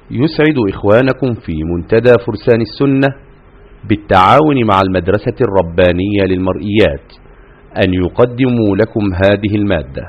يسعد إخوانكم في منتدى فرسان السنة بالتعاون مع المدرسة الربانية للمرئيات أن يقدموا لكم هذه المادة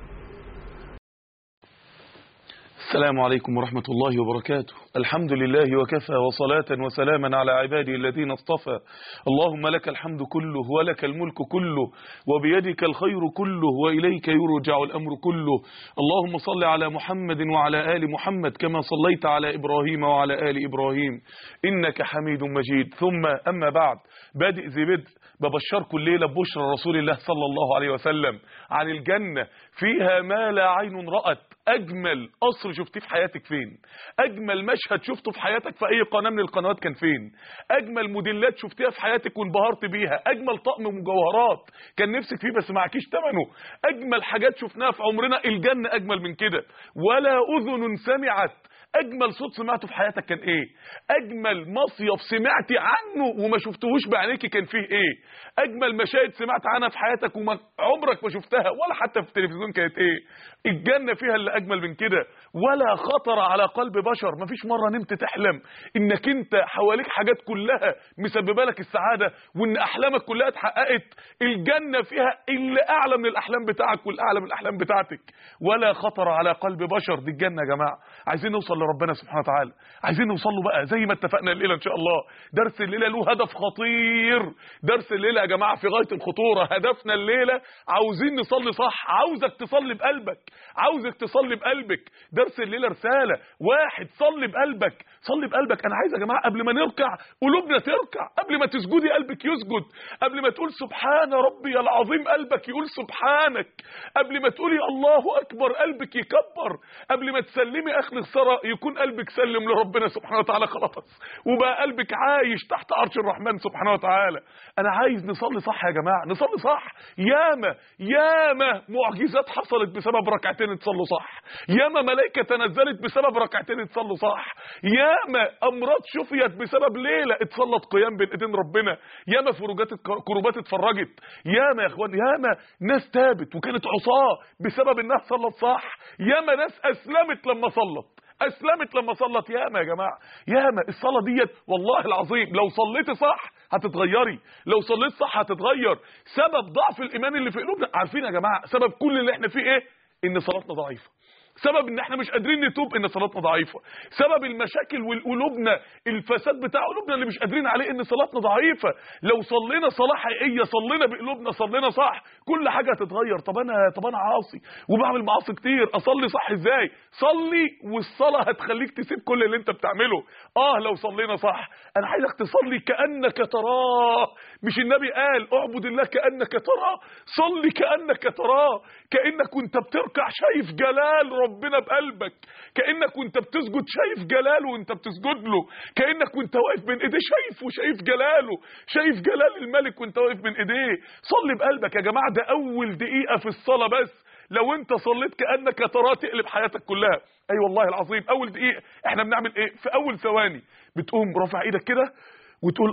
السلام عليكم ورحمة الله وبركاته الحمد لله وكفى وصلاة وسلاما على عباده الذين اصطفى اللهم لك الحمد كله ولك الملك كله وبيدك الخير كله وإليك يرجع الأمر كله اللهم صل على محمد وعلى آل محمد كما صليت على إبراهيم وعلى آل إبراهيم إنك حميد مجيد ثم أما بعد بادئ ذي بدء ببشركم الليلة ببشرى رسول الله صلى الله عليه وسلم عن الجنة فيها ما لا عين رأت اجمل قصر شفتيه في حياتك فين اجمل مشهد شفته في حياتك في اي قناه من القنوات كان فين اجمل موديلات شفتيها في حياتك وانبهرت بيها اجمل طقم مجوهرات كان نفسك فيه بس معكيش ثمنه اجمل حاجات شفناها في عمرنا الجنه اجمل من كده ولا اذن سمعت اجمل صوت سمعته في حياتك كان ايه اجمل مصيف سمعتي عنه وما شفتهوش بعينيكي كان فيه ايه اجمل مشاهد سمعت عنها في حياتك وما عمرك ما شفتها ولا حتى في التلفزيون كانت ايه الجنه فيها اللي اجمل من كده ولا خطر على قلب بشر مفيش مره نمت تحلم انك انت حواليك حاجات كلها مسببه لك السعاده وان احلامك كلها اتحققت الجنه فيها اللي اعلى من الاحلام بتاعك والاعلى من الاحلام بتاعتك ولا خطر على قلب بشر دي الجنه يا جماعه عايزين نوصل لربنا سبحانه وتعالى عايزين نوصل له بقى زي ما اتفقنا الليله ان شاء الله درس الليله له هدف خطير درس الليله يا جماعه في غايه الخطوره هدفنا الليله عاوزين نصلي صح عاوزك تصلي بقلبك عاوزك تصلي بقلبك درس الليله رساله واحد صلي بقلبك صلي بقلبك انا عايز يا جماعه قبل ما نركع قلوبنا تركع قبل ما تسجدي قلبك يسجد قبل ما تقول سبحان ربي العظيم قلبك يقول سبحانك قبل ما تقولي الله اكبر قلبك يكبر قبل ما تسلمي اخر الثرى يكون قلبك سلم لربنا سبحانه وتعالى خلاص وبقى قلبك عايش تحت عرش الرحمن سبحانه وتعالى انا عايز نصلي صح يا جماعه نصلي صح ياما ياما معجزات حصلت بسبب ركعتين اتصلوا صح ياما ملائكه تنزلت بسبب ركعتين اتصلوا صح ياما امراض شفيت بسبب ليله اتصلت قيام بين ايدين ربنا ياما فروجات كروبات اتفرجت ياما يا اخوان ياما ناس تابت وكانت عصاه بسبب انها صلت صح ياما ناس اسلمت لما صلت اسلمت لما صلت ياما يا جماعه ياما الصلاه ديت والله العظيم لو صليتي صح هتتغيري لو صليت صح هتتغير سبب ضعف الايمان اللي في قلوبنا عارفين يا جماعه سبب كل اللي احنا فيه ايه ان صلاتنا ضعيفه سبب ان احنا مش قادرين نتوب ان صلاتنا ضعيفه سبب المشاكل والقلوبنا الفساد بتاع قلوبنا اللي مش قادرين عليه ان صلاتنا ضعيفه لو صلينا صلاه حقيقيه صلينا بقلوبنا صلينا صح كل حاجه هتتغير طب انا طب انا عاصي وبعمل معاصي كتير اصلي صح ازاي صلي والصلاه هتخليك تسيب كل اللي انت بتعمله اه لو صلينا صح انا عايزك تصلي كانك تراه مش النبي قال اعبد الله كانك تراه صلي كانك تراه كانك وانت بتركع شايف جلال ربنا بقلبك كانك وانت بتسجد شايف جلاله وانت بتسجد له كانك وانت واقف بين ايديه شايفه شايف جلاله شايف جلال الملك وانت واقف بين ايديه صلي بقلبك يا جماعه ده اول دقيقه في الصلاه بس لو انت صليت كانك تراه تقلب حياتك كلها اي أيوة والله العظيم اول دقيقه احنا بنعمل ايه في اول ثواني بتقوم رافع ايدك كده وتقول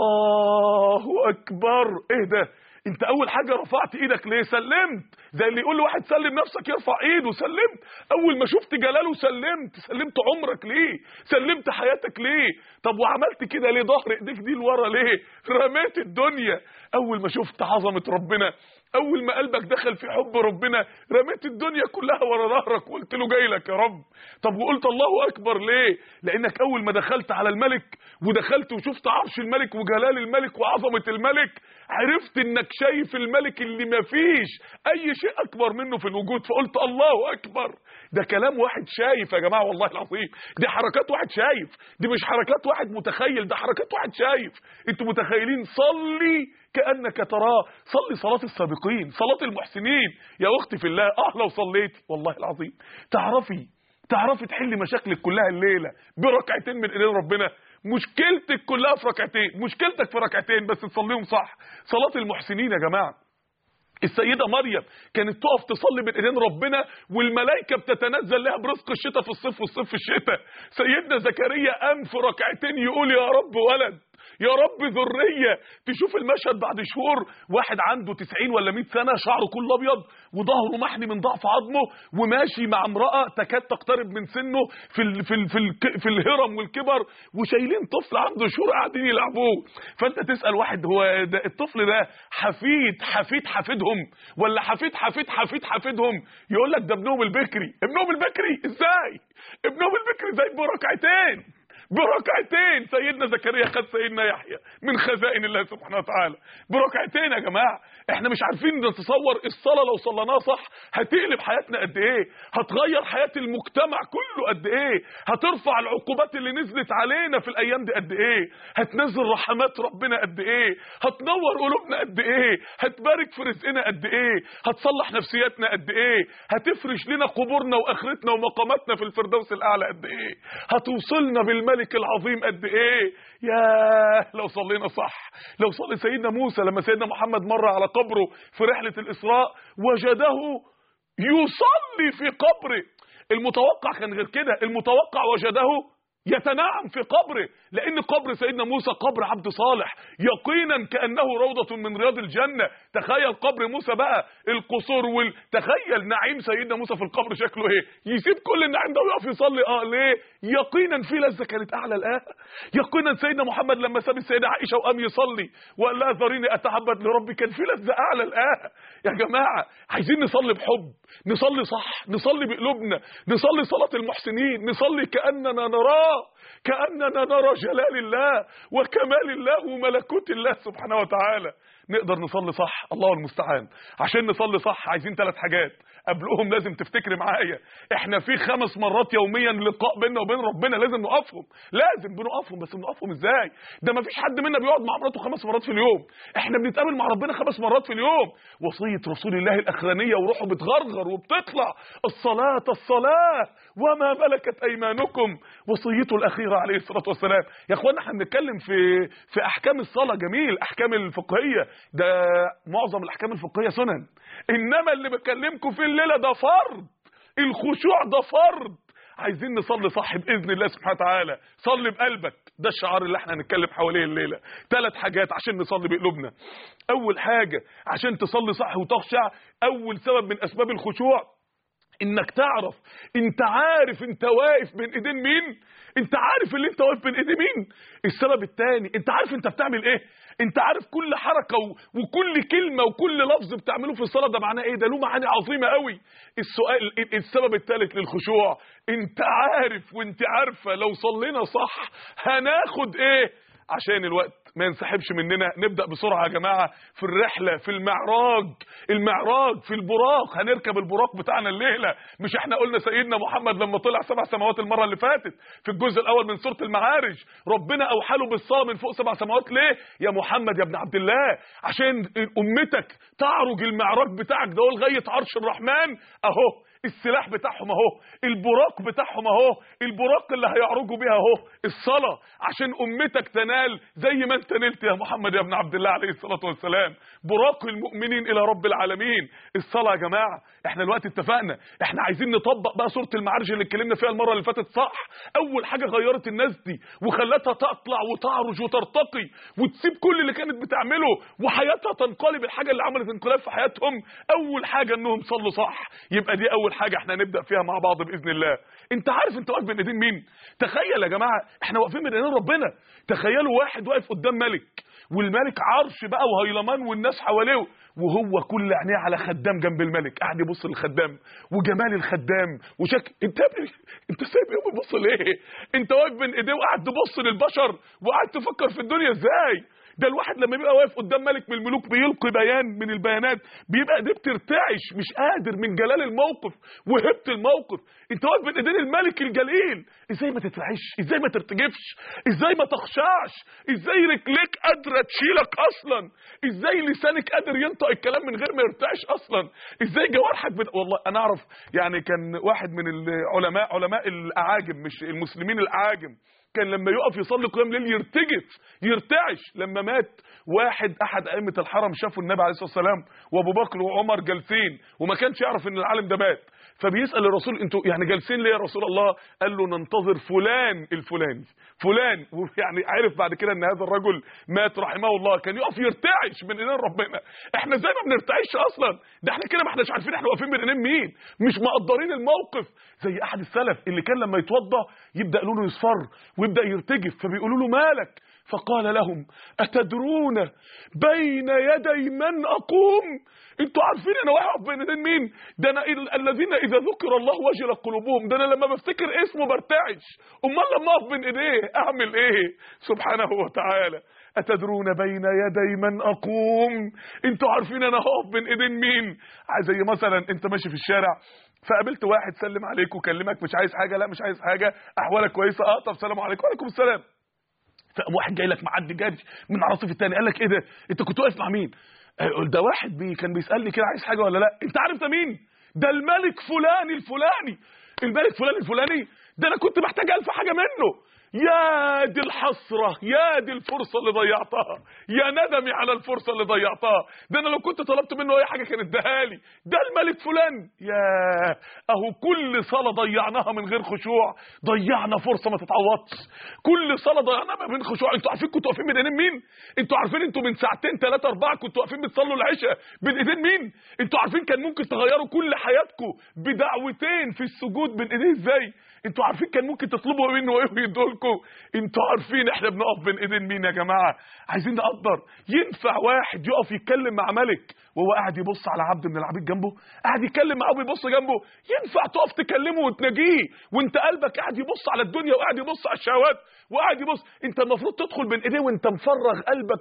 الله اكبر ايه ده انت اول حاجه رفعت ايدك ليه سلمت زي اللي يقول لواحد سلم نفسك يرفع ايده سلمت اول ما شفت جلاله سلمت سلمت عمرك ليه سلمت حياتك ليه طب وعملت كده ليه ظهر ايديك دي لورا ليه رميت الدنيا اول ما شفت عظمه ربنا اول ما قلبك دخل في حب ربنا رميت الدنيا كلها ورا ظهرك وقلت له جاي لك يا رب طب وقلت الله اكبر ليه لانك اول ما دخلت على الملك ودخلت وشفت عرش الملك وجلال الملك وعظمه الملك عرفت انك شايف الملك اللي ما فيش اي شيء اكبر منه في الوجود فقلت الله اكبر ده كلام واحد شايف يا جماعه والله العظيم دي حركات واحد شايف دي مش حركات واحد متخيل ده حركات واحد شايف انتوا متخيلين صلي كانك تراه صلي صلاه السابقين صلاه المحسنين يا اختي في الله اه لو صليتي والله العظيم تعرفي تعرفي تحلي مشاكلك كلها الليله بركعتين من ايدين ربنا مشكلتك كلها في ركعتين مشكلتك في ركعتين بس تصليهم صح صلاه المحسنين يا جماعه السيدة مريم كانت تقف تصلي بين ايدين ربنا والملائكة بتتنزل لها برزق الشتاء في الصيف والصيف في الشتاء سيدنا زكريا قام في ركعتين يقول يا رب ولد يا رب ذريه تشوف المشهد بعد شهور واحد عنده 90 ولا 100 سنه شعره كله ابيض وظهره محني من ضعف عظمه وماشي مع امراه تكاد تقترب من سنه في ال في ال في, ال في الهرم والكبر وشايلين طفل عنده شهور قاعدين يلعبوه فانت تسال واحد هو ده الطفل ده حفيد حفيد حفيدهم ولا حفيد حفيد حفيد حفيدهم يقول لك ده ابنهم البكري ابنهم البكري ازاي ابنهم البكري زي بركعتين بركعتين سيدنا زكريا خد سيدنا يحيى من خزائن الله سبحانه وتعالى بركعتين يا جماعه احنا مش عارفين نتصور الصلاه لو صليناها صح هتقلب حياتنا قد ايه هتغير حياه المجتمع كله قد ايه هترفع العقوبات اللي نزلت علينا في الايام دي قد ايه هتنزل رحمات ربنا قد ايه هتنور قلوبنا قد ايه هتبارك في رزقنا قد ايه هتصلح نفسياتنا قد ايه هتفرش لنا قبورنا واخرتنا ومقاماتنا في الفردوس الاعلى قد ايه هتوصلنا بالمال الملك العظيم قد ايه يا لو صلينا صح لو صلي سيدنا موسى لما سيدنا محمد مر على قبره في رحلة الإسراء وجده يصلي في قبره المتوقع كان غير كده المتوقع وجده يتنعم في قبره لان قبر سيدنا موسى قبر عبد صالح يقينا كانه روضه من رياض الجنه تخيل قبر موسى بقى القصور وال... تخيل نعيم سيدنا موسى في القبر شكله ايه يسيب كل النعيم ده ويقف يصلي اه ليه يقينا في لذه كانت اعلى الان يقينا سيدنا محمد لما ساب السيده عائشه وقام يصلي وقال لها ذريني اتعبد لربي كان في لذه اعلى الان يا جماعه عايزين نصلي بحب نصلي صح نصلي بقلوبنا نصلي صلاه المحسنين نصلي كاننا نراه كأننا نرى جلال الله وكمال الله وملكوت الله سبحانه وتعالى نقدر نصلي صح الله المستعان عشان نصلي صح عايزين ثلاث حاجات قبلهم لازم تفتكري معايا احنا في خمس مرات يوميا لقاء بيننا وبين ربنا لازم نقفهم لازم بنقفهم بس بنقفهم ازاي ده ما فيش حد منا بيقعد مع مراته خمس مرات في اليوم احنا بنتقابل مع ربنا خمس مرات في اليوم وصيه رسول الله الاخرانيه وروحه بتغرغر وبتطلع الصلاه الصلاه وما ملكت ايمانكم وصيته الاخيره عليه الصلاه والسلام يا اخوانا احنا بنتكلم في في احكام الصلاه جميل احكام الفقهيه ده معظم الاحكام الفقهيه سنن انما اللي بكلمكم فيه الليله ده فرض الخشوع ده فرض عايزين نصلي صح باذن الله سبحانه وتعالى صلي بقلبك ده الشعار اللي احنا هنتكلم حواليه الليله ثلاث حاجات عشان نصلي بقلوبنا اول حاجه عشان تصلي صح وتخشع اول سبب من اسباب الخشوع انك تعرف انت عارف انت واقف بين ايدين مين انت عارف اللي انت واقف بين ايدين مين السبب الثاني انت عارف انت بتعمل ايه انت عارف كل حركه و... وكل كلمه وكل لفظ بتعمله في الصلاه ده معناه ايه ده له معاني عظيمه قوي السؤال السبب الثالث للخشوع انت عارف وانت عارفه لو صلينا صح هناخد ايه عشان الوقت ما ينسحبش مننا نبدأ بسرعة يا جماعة في الرحلة في المعراج المعراج في البراق هنركب البراق بتاعنا الليلة مش احنا قلنا سيدنا محمد لما طلع سبع سماوات المرة اللي فاتت في الجزء الأول من سورة المعارج ربنا أوحى له بالصلاة من فوق سبع سماوات ليه يا محمد يا ابن عبد الله عشان أمتك تعرج المعراج بتاعك ده لغاية عرش الرحمن أهو السلاح بتاعهم اهو البراق بتاعهم اهو البراق اللي هيعرجوا بيها اهو الصلاه عشان امتك تنال زي ما انت نلت يا محمد يا ابن عبد الله عليه الصلاه والسلام براق المؤمنين الى رب العالمين الصلاه يا جماعه احنا دلوقتي اتفقنا احنا عايزين نطبق بقى سوره المعارج اللي اتكلمنا فيها المره اللي فاتت صح اول حاجه غيرت الناس دي وخلتها تطلع وتعرج وترتقي وتسيب كل اللي كانت بتعمله وحياتها تنقلب الحاجه اللي عملت انقلاب في حياتهم اول حاجه انهم صلوا صح يبقى دي اول حاجه احنا هنبدا فيها مع بعض باذن الله انت عارف انت واقف بين ايدين مين تخيل يا جماعه احنا واقفين بين ايدين ربنا تخيلوا واحد واقف قدام ملك والملك عرش بقى وهيلمان والناس حواليه وهو كل عينيه على خدام جنب الملك قاعد يبص للخدام وجمال الخدام وشكل انت انت سايب ايه بتبص ليه انت واقف بين ايديه وقاعد تبص للبشر وقاعد تفكر في الدنيا ازاي ده الواحد لما بيبقى واقف قدام ملك من الملوك بيلقي بيان من البيانات بيبقى ايديه بترتعش مش قادر من جلال الموقف وهبه الموقف انت واقف بين ايدين الملك الجليل ازاي ما تترعش ازاي ما ترتجفش ازاي ما تخشعش ازاي رجليك قادره تشيلك اصلا ازاي لسانك قادر ينطق الكلام من غير ما يرتعش اصلا ازاي جوارحك بت... والله انا اعرف يعني كان واحد من العلماء علماء الاعاجم مش المسلمين الاعاجم كان لما يقف يصلي قيام ليل يرتجف يرتعش لما مات واحد احد ائمه الحرم شافوا النبي عليه الصلاه والسلام وابو بكر وعمر جالسين وما كانش يعرف ان العالم ده مات فبيسال الرسول انتوا يعني جالسين ليه يا رسول الله قال له ننتظر فلان الفلاني فلان يعني عرف بعد كده ان هذا الرجل مات رحمه الله كان يقف يرتعش من ايدين ربنا احنا ازاي ما بنرتعش اصلا ده احنا كده ما احناش عارفين احنا واقفين بين ايدين مين مش مقدرين الموقف زي احد السلف اللي كان لما يتوضى يبدا لونه يصفر ويبدا يرتجف فبيقولوا له مالك فقال لهم أتدرون بين يدي من أقوم انتوا عارفين انا واقف بين ايدين مين ده انا ال- الذين اذا ذكر الله وجلت قلوبهم ده انا لما بفتكر اسمه برتعش امال لما اقف بين ايديه اعمل ايه سبحانه وتعالى اتدرون بين يدي من اقوم انتوا عارفين انا هقف بين ايدين مين زي مثلا انت ماشي في الشارع فقابلت واحد سلم عليك وكلمك مش عايز حاجه لا مش عايز حاجه احوالك كويسه اه طب سلام عليكم وعليكم السلام فقام واحد جاي لك معدي جاري من على الرصيف التاني قال لك ايه ده انت كنت واقف مع مين قال ده واحد بي كان بيسالني كده عايز حاجه ولا لا انت عارف ده مين ده الملك فلان الفلاني الملك فلان الفلاني ده انا كنت محتاج الف حاجه منه يا دي الحسرة يا دي الفرصة اللي ضيعتها يا ندمي على الفرصة اللي ضيعتها ده انا لو كنت طلبت منه اي حاجة كانت اداهالي ده الملك فلان يا اهو كل صلاة ضيعناها من غير خشوع ضيعنا فرصة ما تتعوضش كل صلاة ضيعناها من غير خشوع انتوا عارفين كنتوا واقفين بين ايدين مين انتوا عارفين انتوا من ساعتين ثلاثة اربعة كنتوا واقفين بتصلوا العشاء بين ايدين مين انتوا عارفين كان ممكن تغيروا كل حياتكم بدعوتين في السجود بين ايديه ازاي انتوا عارفين كان ممكن تطلبوا منه ايه ويدولكم انتوا عارفين احنا بنقف بين ايدين مين يا جماعه عايزين نقدر ينفع واحد يقف يتكلم مع ملك وهو قاعد يبص على عبد من العبيد جنبه قاعد يتكلم معاه ويبص جنبه ينفع تقف تكلمه وتناجيه وانت قلبك قاعد يبص على الدنيا وقاعد يبص على الشهوات وقاعد يبص انت المفروض تدخل بين ايديه وانت مفرغ قلبك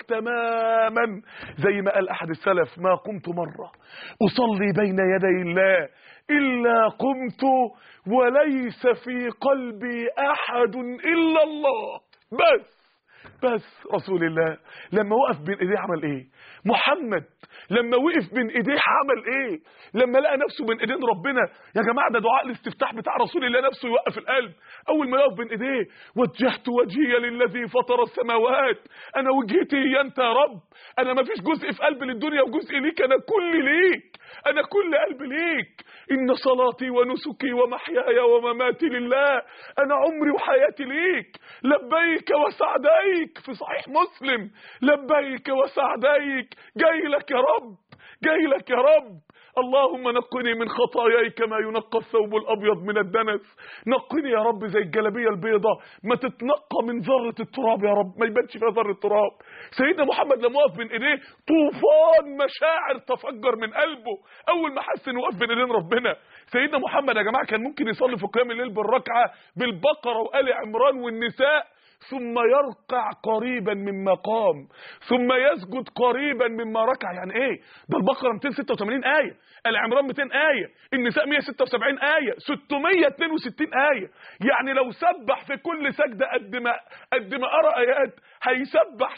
تماما زي ما قال احد السلف ما قمت مره اصلي بين يدي الله الا قمت وليس في قلبي احد الا الله بس بس رسول الله لما وقف بين ايديه عمل ايه محمد لما وقف بين ايديه عمل ايه لما لقى نفسه بين ايدين ربنا يا جماعه ده دعاء الاستفتاح بتاع رسول الله نفسه يوقف القلب اول ما يقف بين ايديه وجهت وجهي للذي فطر السماوات انا وجهتي هي انت يا رب انا ما فيش جزء في قلبي للدنيا وجزء ليك انا كل ليك انا كل قلب ليك ان صلاتي ونسكي ومحياي ومماتي لله انا عمري وحياتي ليك لبيك وسعديك في صحيح مسلم لبيك وسعديك جاي لك يا رب جاي لك يا رب اللهم نقني من خطاياي كما ينقى الثوب الابيض من الدنس نقني يا رب زي الجلابيه البيضاء ما تتنقى من ذره التراب يا رب ما يبانش فيها ذره تراب سيدنا محمد لما وقف بين ايديه طوفان مشاعر تفجر من قلبه اول ما حس انه وقف بين ايدين ربنا سيدنا محمد يا جماعه كان ممكن يصلي في قيام الليل بالركعه بالبقره وال عمران والنساء ثم يركع قريبا مما قام ثم يسجد قريبا مما ركع يعني ايه ده البقره 286 ايه العمران 200 ايه النساء 176 ايه 662 ايه يعني لو سبح في كل سجده قد ما قد ما قرا ايات هيسبح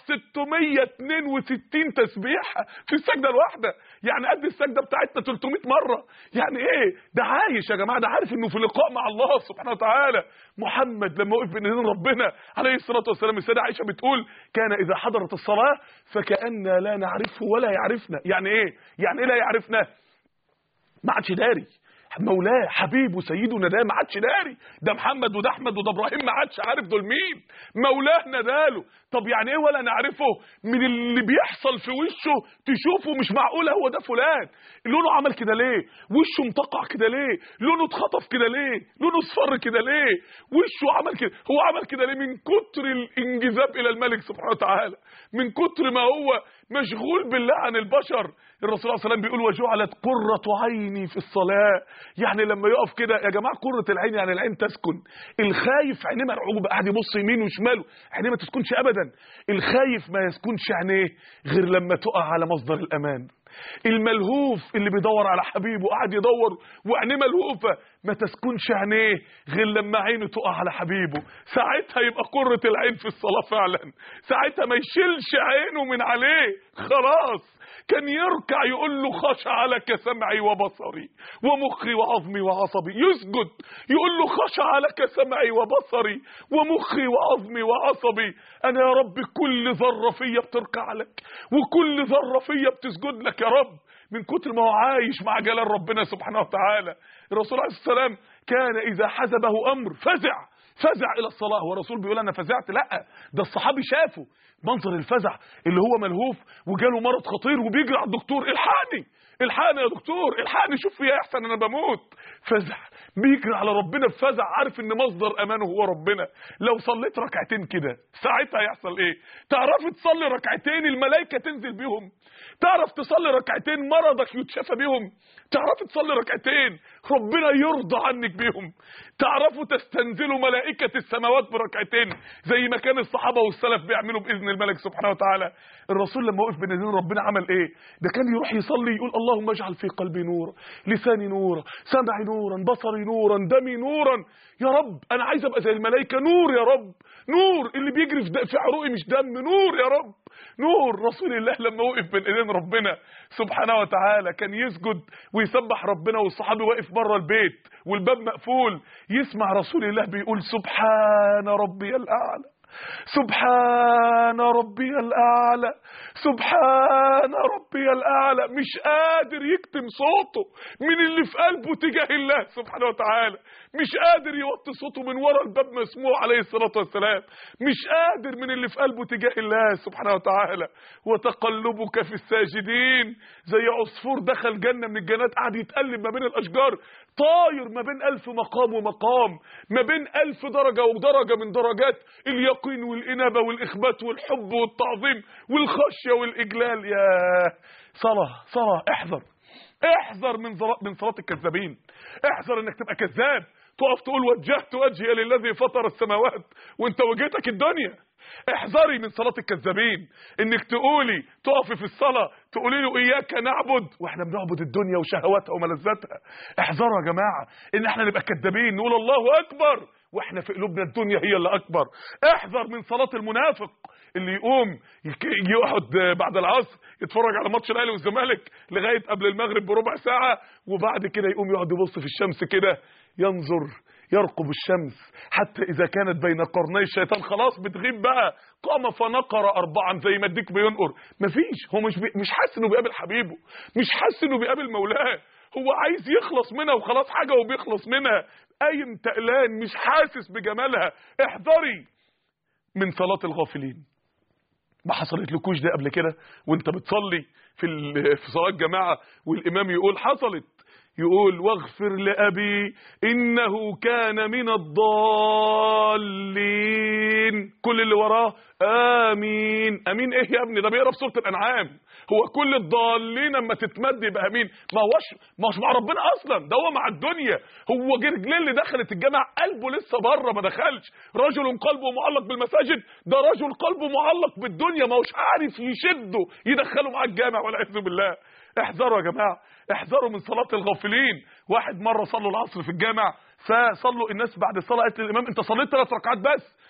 662 تسبيحه في السجده الواحده يعني قد السجده بتاعتنا 300 مره يعني ايه ده عايش يا جماعه ده عارف انه في لقاء مع الله سبحانه وتعالى محمد لما وقف بين ايدين ربنا عليه الصلاه والسلام السيده عائشه بتقول كان اذا حضرت الصلاه فكأننا لا نعرفه ولا يعرفنا يعني ايه يعني ايه لا يعرفنا ما عادش داري مولاه حبيبه سيدنا ده ما عادش داري ده محمد وده احمد وده ابراهيم ما عادش عارف دول مين مولاه نداله طب يعني ايه ولا نعرفه من اللي بيحصل في وشه تشوفه مش معقوله هو ده فلان لونه عمل كده ليه وشه مطقع كده ليه لونه اتخطف كده ليه لونه اصفر كده ليه وشه عمل كده هو عمل كده ليه من كتر الانجذاب الى الملك سبحانه وتعالى من كتر ما هو مشغول بالله عن البشر الرسول صلى الله عليه وسلم بيقول وجعلت قرة عيني في الصلاة يعني لما يقف كده يا جماعة قرة العين يعني العين تسكن الخايف عينيه مرعوبة قاعد يبص يمين وشماله عينيه ما تسكنش أبدا الخايف ما يسكنش عينيه غير لما تقع على مصدر الأمان الملهوف اللي بيدور على حبيبه قاعد يدور وعينيه ملهوفة ما تسكنش عينيه غير لما عينه تقع على حبيبه ساعتها يبقى قرة العين في الصلاة فعلا ساعتها ما يشيلش عينه من عليه خلاص كان يركع يقول له خشع لك سمعي وبصري ومخي وعظمي وعصبي يسجد يقول له خشع لك سمعي وبصري ومخي وعظمي وعصبي انا يا رب كل ذره فيا بتركع لك وكل ذره فيا بتسجد لك يا رب من كتر ما هو عايش مع جلال ربنا سبحانه وتعالى الرسول عليه السلام كان اذا حزبه امر فزع فزع الى الصلاه هو الرسول بيقول انا فزعت لا ده الصحابي شافه منظر الفزع اللي هو ملهوف وجاله مرض خطير وبيجري على الدكتور الحقني الحقني يا دكتور الحقني شوف فيها احسن انا بموت فزع بيجري على ربنا بفزع عارف ان مصدر امانه هو ربنا لو صليت ركعتين كده ساعتها هيحصل ايه تعرف تصلي ركعتين الملائكه تنزل بيهم تعرف تصلي ركعتين مرضك يتشفى بيهم تعرف تصلي ركعتين ربنا يرضى عنك بيهم تعرفوا تستنزلوا ملائكة السماوات بركعتين زي ما كان الصحابة والسلف بيعملوا بإذن الملك سبحانه وتعالى الرسول لما وقف بين يدين ربنا عمل ايه ده كان يروح يصلي يقول اللهم اجعل في قلبي نورا لساني نورا سمعي نورا بصري نورا دمي نورا يا رب انا عايز ابقى زي الملائكة نور يا رب نور اللي بيجري في, في عروقي مش دم نور يا رب نور رسول الله لما وقف بين ايدين ربنا سبحانه وتعالى كان يسجد ويسبح ربنا والصحابي واقف بره البيت والباب مقفول يسمع رسول الله بيقول سبحان ربي الاعلى سبحان ربي الاعلى سبحان ربي الاعلى مش قادر يكتم صوته من اللي في قلبه تجاه الله سبحانه وتعالى مش قادر يوطي صوته من ورا الباب مسموع عليه الصلاه والسلام مش قادر من اللي في قلبه تجاه الله سبحانه وتعالى وتقلبك في الساجدين زي عصفور دخل جنه من الجنات قاعد يتقلب ما بين الاشجار طاير ما بين ألف مقام ومقام ما بين ألف درجة ودرجة من درجات اليقين والإنابة والإخبات والحب والتعظيم والخشية والإجلال يا صلاة صلاة احذر احذر من من صلاة الكذابين احذر انك تبقى كذاب تقف تقول وجهت وجهي للذي فطر السماوات وانت وجهتك الدنيا احذري من صلاة الكذابين انك تقولي تقفي في الصلاة تقولي له اياك نعبد واحنا بنعبد الدنيا وشهواتها وملذاتها احذروا يا جماعة ان احنا نبقى كذابين نقول الله اكبر واحنا في قلوبنا الدنيا هي اللي اكبر احذر من صلاة المنافق اللي يقوم يقعد بعد العصر يتفرج على ماتش الاهلي والزمالك لغايه قبل المغرب بربع ساعه وبعد كده يقوم يقعد يبص في الشمس كده ينظر يرقب الشمس حتى اذا كانت بين قرني الشيطان خلاص بتغيب بقى قام فنقر اربعا زي ما الديك بينقر مفيش هو مش بي مش حاسس انه بيقابل حبيبه مش حاسس انه بيقابل مولاه هو عايز يخلص منها وخلاص حاجه وبيخلص منها قايم تقلان مش حاسس بجمالها احذري من صلاه الغافلين ما حصلت لكوش ده قبل كده وانت بتصلي في في صلاه جماعه والامام يقول حصلت يقول واغفر لأبي إنه كان من الضالين كل اللي وراه آمين أمين إيه يا ابني ده بيقرا في سورة الأنعام هو كل الضالين اما تتمد يبقى امين ما هوش ما هوش مع ربنا اصلا ده هو مع الدنيا هو رجلين اللي دخلت الجامع قلبه لسه بره ما دخلش رجل قلبه معلق بالمساجد ده رجل قلبه معلق بالدنيا ما هوش عارف يشده يدخله مع الجامع والعياذ بالله احذروا يا جماعه احذروا من صلاه الغافلين واحد مره صلوا العصر في الجامع فصلوا الناس بعد الصلاه قالت للامام انت صليت ثلاث ركعات بس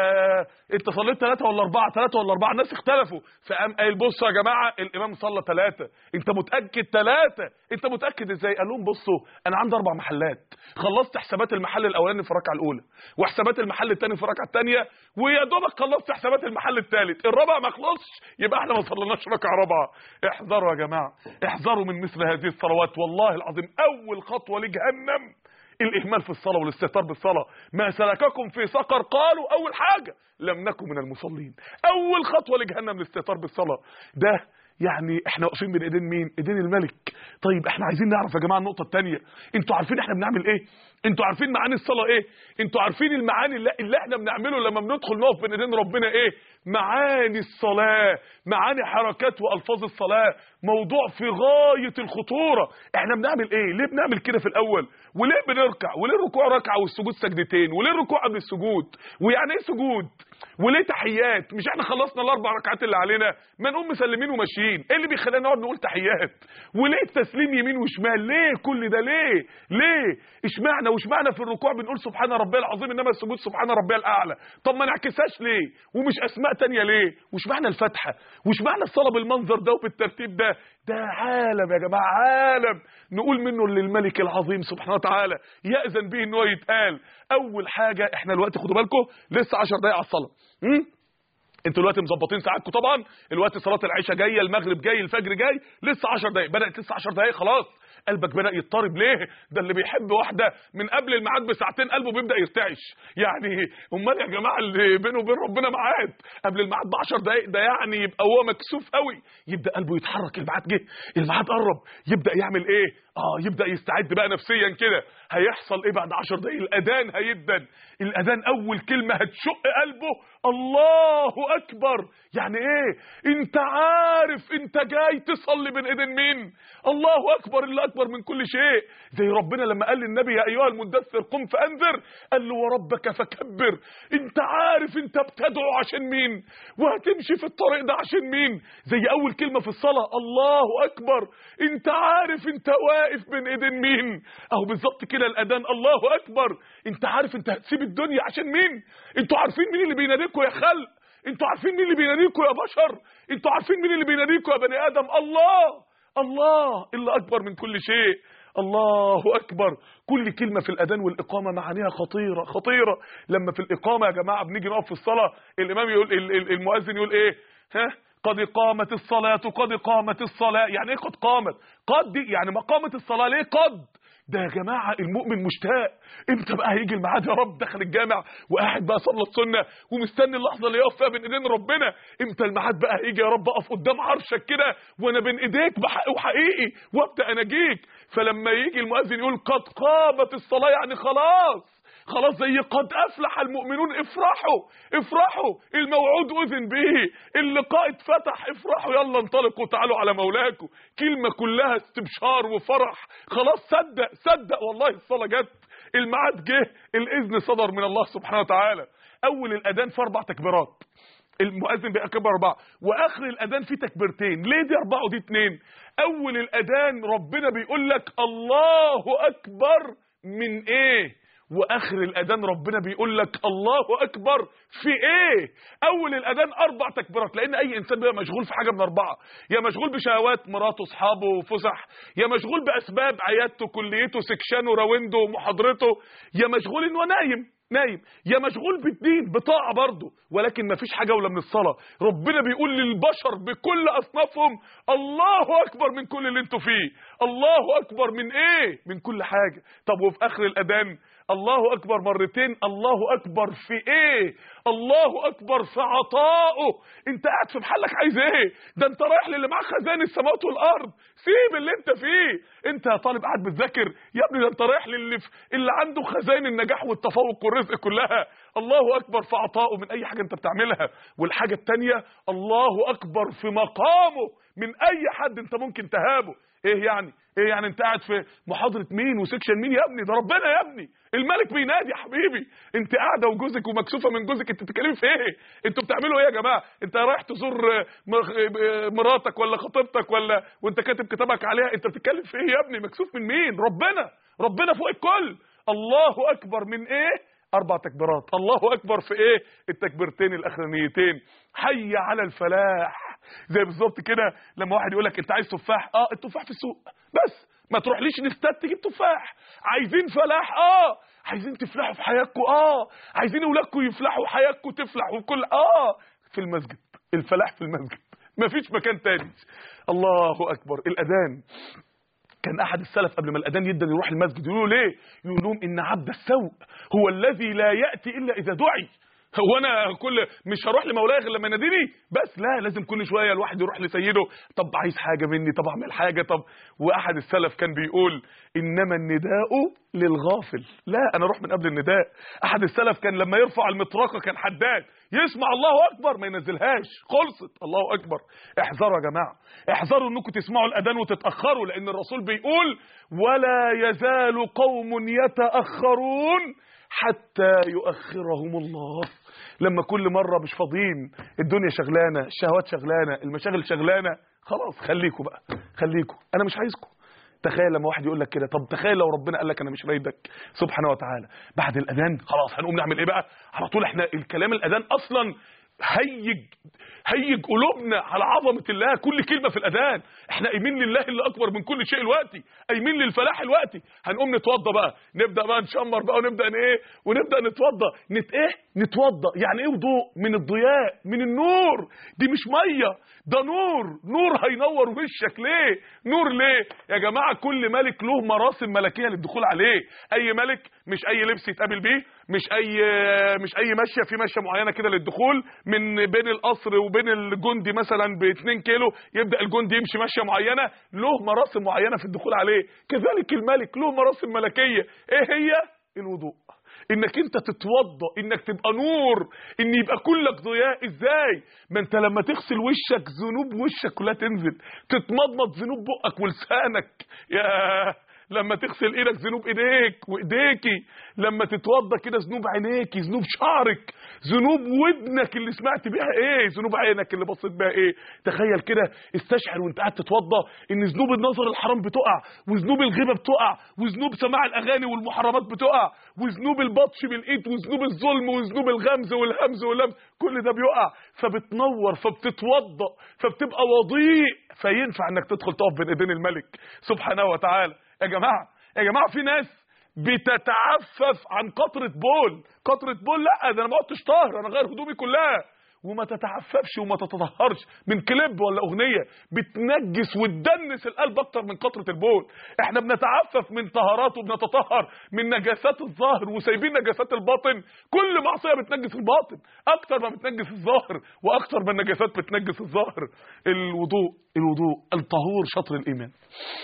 فانت صليت ثلاثة ولا أربعة ثلاثة ولا أربعة الناس اختلفوا فقام قايل بصوا يا جماعة الإمام صلى ثلاثة أنت متأكد ثلاثة أنت متأكد إزاي قال لهم بصوا أنا عندي أربع محلات خلصت حسابات المحل الأولاني في الركعة الأولى وحسابات المحل الثاني في الركعة الثانية ويا دوبك خلصت حسابات المحل الثالث الرابع ما خلصش يبقى احنا ما صليناش ركعة رابعة احذروا يا جماعة احذروا من مثل هذه الصلوات والله العظيم أول خطوة لجهنم الإهمال في الصلاة والاستهتار بالصلاة ما سلككم في سقر قالوا أول حاجة لم نكن من المصلين أول خطوة لجهنم الاستهتار بالصلاة ده يعني احنا واقفين بين ايدين مين ايدين الملك طيب احنا عايزين نعرف يا جماعه النقطه الثانيه انتوا عارفين احنا بنعمل ايه انتوا عارفين معاني الصلاه ايه انتوا عارفين المعاني اللي, اللي احنا بنعمله لما بندخل نقف بين ايدين ربنا ايه معاني الصلاه معاني حركات والفاظ الصلاه موضوع في غايه الخطوره احنا بنعمل ايه ليه بنعمل كده في الاول وليه بنركع وليه الركوع ركعه والسجود سجدتين وليه الركوع قبل السجود ويعني ايه سجود وليه تحيات مش احنا خلصنا الاربع ركعات اللي علينا ما نقوم مسلمين وماشيين ايه اللي بيخلينا نقعد نقول تحيات وليه التسليم يمين وشمال ليه كل ده ليه ليه اشمعنى واشمعنى في الركوع بنقول سبحان ربي العظيم انما السجود سبحان ربي الاعلى طب ما نعكسهاش ليه ومش اسماء تانية ليه واشمعنى الفاتحه واشمعنى الصلاه بالمنظر ده وبالترتيب ده ده عالم يا جماعه عالم نقول منه للملك العظيم سبحانه وتعالى يأذن به ان هو يتقال اول حاجه احنا دلوقتي خدوا بالكم لسه 10 دقايق على الصلاه انتوا دلوقتي مظبطين ساعاتكم طبعا الوقت صلاه العشاء جايه المغرب جاي الفجر جاي لسه 10 دقايق بدات لسه 10 دقايق خلاص قلبك بدا يضطرب ليه ده اللي بيحب واحده من قبل الميعاد بساعتين قلبه بيبدا يرتعش يعني امال يا جماعه اللي بينه وبين ربنا ميعاد قبل الميعاد ب 10 دقايق ده يعني يبقى هو مكسوف قوي يبدا قلبه يتحرك الميعاد جه الميعاد قرب يبدا يعمل ايه اه يبدا يستعد بقى نفسيا كده هيحصل ايه بعد 10 دقايق الاذان هيدن الاذان اول كلمه هتشق قلبه الله اكبر يعني ايه انت عارف انت جاي تصلي بين ايدين مين الله اكبر اللي اكبر من كل شيء زي ربنا لما قال للنبي يا ايها المدثر قم فانذر قال له وربك فكبر انت عارف انت بتدعو عشان مين وهتمشي في الطريق ده عشان مين زي اول كلمه في الصلاه الله اكبر انت عارف انت واقف بين ايدين مين اهو بالظبط كده الاذان الله اكبر انت عارف انت هتسيب الدنيا عشان مين انتوا عارفين مين اللي بيناديكوا يا خلق انتوا عارفين مين اللي بيناديكوا يا بشر انتوا عارفين مين اللي بيناديكوا يا بني ادم الله الله اللي اكبر من كل شيء الله اكبر كل كلمه في الاذان والاقامه معانيها خطيره خطيره لما في الاقامه يا جماعه بنيجي نقف في الصلاه الامام يقول ال- ال- المؤذن يقول ايه ها قد قامت الصلاه قد قامت الصلاه يعني ايه قد قامت قد دي يعني ما قامت الصلاه ليه قد ده يا جماعه المؤمن مشتاق امتى بقى هيجي الميعاد يا رب دخل الجامع وقاعد بقى صلى السنه ومستني اللحظه اللي يقف فيها بين ايدين ربنا امتى الميعاد بقى هيجي يا رب اقف قدام عرشك كده وانا بين ايديك بحق وحقيقي وابدا اناجيك فلما يجي المؤذن يقول قد قامت الصلاه يعني خلاص خلاص زي قد افلح المؤمنون افرحوا افرحوا الموعود اذن به اللقاء اتفتح افرحوا يلا انطلقوا تعالوا على مولاكم كلمه كلها استبشار وفرح خلاص صدق صدق والله الصلاه جت الميعاد جه الاذن صدر من الله سبحانه وتعالى اول الاذان في اربع تكبيرات المؤذن بيكبر اربعه واخر الاذان فيه تكبيرتين ليه دي اربعه ودي اتنين اول الاذان ربنا بيقول لك الله اكبر من ايه واخر الاذان ربنا بيقول لك الله اكبر في ايه اول الاذان اربع تكبيرات لان اي انسان بيبقى مشغول في حاجه من اربعه يا مشغول بشهوات مراته اصحابه فسح يا مشغول باسباب عيادته كليته سكشانه راونده محاضرته يا مشغول انه نايم نايم يا مشغول بالدين بطاعه برضه ولكن ما فيش حاجه ولا من الصلاه ربنا بيقول للبشر بكل اصنافهم الله اكبر من كل اللي انتوا فيه الله اكبر من ايه من كل حاجه طب وفي اخر الاذان الله اكبر مرتين الله اكبر في ايه الله اكبر في عطائه انت قاعد في محلك عايز ايه ده انت رايح للي معاه خزائن السماوات والارض سيب اللي انت فيه انت يا طالب قاعد بتذاكر يا ابني ده انت رايح للي في اللي عنده خزائن النجاح والتفوق والرزق كلها الله اكبر في عطائه من اي حاجه انت بتعملها والحاجه الثانيه الله اكبر في مقامه من اي حد انت ممكن تهابه ايه يعني ايه يعني انت قاعد في محاضره مين وسكشن مين يا ابني ده ربنا يا ابني الملك بينادي يا حبيبي انت قاعده وجوزك ومكسوفه من جوزك انت بتتكلمي في ايه انتوا بتعملوا ايه يا جماعه انت رايح تزور م- مراتك ولا خطيبتك ولا وانت كاتب كتابك عليها انت بتتكلم في ايه يا ابني مكسوف من مين ربنا ربنا فوق الكل الله اكبر من ايه اربع تكبيرات الله اكبر في ايه التكبيرتين الاخرانيتين حي على الفلاح زي بالظبط كده لما واحد يقول لك انت عايز تفاح اه التفاح في السوق بس ما تروحليش نستاد تجيب تفاح عايزين فلاح اه عايزين تفلحوا في حياتكم اه عايزين اولادكم يفلحوا حياتكم تفلح وكل اه في المسجد الفلاح في المسجد مفيش مكان تاني الله اكبر الاذان كان احد السلف قبل ما الاذان يدن يروح المسجد يقولوا ليه يقول لهم ان عبد السوء هو الذي لا ياتي الا اذا دعي هو انا كل مش هروح لمولاي غير لما يناديني بس لا لازم كل شويه الواحد يروح لسيده طب عايز حاجه مني طب اعمل حاجه طب واحد السلف كان بيقول انما النداء للغافل لا انا اروح من قبل النداء احد السلف كان لما يرفع المطرقه كان حداد يسمع الله اكبر ما ينزلهاش خلصت الله اكبر احذروا يا جماعه احذروا انكم تسمعوا الاذان وتتاخروا لان الرسول بيقول ولا يزال قوم يتاخرون حتى يؤخرهم الله لما كل مرة مش فاضيين الدنيا شغلانة الشهوات شغلانة المشاغل شغلانة خلاص خليكوا بقى خليكوا انا مش عايزكم تخيل لما واحد يقول لك كده طب تخيل لو ربنا قال لك انا مش رايدك سبحانه وتعالى بعد الاذان خلاص هنقوم نعمل ايه بقى على طول احنا الكلام الاذان اصلا هيج هيج قلوبنا على عظمه الله كل كلمه في الاذان احنا قايمين لله اللي اكبر من كل شيء دلوقتي قايمين للفلاح دلوقتي هنقوم نتوضى بقى نبدا بقى نشمر بقى ونبدا ن- ايه ونبدا نتوضى نت ايه نتوضى يعني ايه وضوء من الضياء من النور دي مش ميه ده نور نور هينور وشك ليه نور ليه يا جماعه كل ملك له مراسم ملكيه للدخول عليه اي ملك مش اي لبس يتقابل بيه مش اي مش اي ماشيه في ماشيه معينه كده للدخول من بين القصر وبين الجندي مثلا ب 2 كيلو يبدا الجندي يمشي ماشيه معينه له مراسم معينه في الدخول عليه كذلك الملك له مراسم ملكيه ايه هي الوضوء انك انت تتوضا انك تبقى نور ان يبقى كلك ضياء ازاي ما انت لما تغسل وشك ذنوب وشك كلها تنزل تتمضمض ذنوب بقك ولسانك يا لما تغسل ايدك ذنوب ايديك وايديكي لما تتوضا كده ذنوب عينيكي ذنوب شعرك ذنوب ودنك اللي سمعت بيها ايه ذنوب عينك اللي بصيت بيها ايه تخيل كده استشعر وانت قاعد تتوضا ان ذنوب النظر الحرام بتقع وذنوب الغيبه بتقع وذنوب سماع الاغاني والمحرمات بتقع وذنوب البطش بالايد وذنوب الظلم وذنوب الغمز والهمز واللمس كل ده بيقع فبتنور فبتتوضا فبتبقى وضيء فينفع انك تدخل تقف بين ايدين الملك سبحانه وتعالى يا جماعه يا جماعه في ناس بتتعفف عن قطره بول قطره بول لا ده انا ما قعدتش طاهر انا غير هدومي كلها وما تتعففش وما تتطهرش من كليب ولا اغنيه بتنجس وتدنس القلب اكتر من قطره البول احنا بنتعفف من طهارات وبنتطهر من نجاسات الظاهر وسايبين نجاسات الباطن كل معصيه بتنجس الباطن اكتر ما بتنجس الظاهر واكتر ما النجاسات بتنجس الظاهر الوضوء الوضوء الطهور شطر الايمان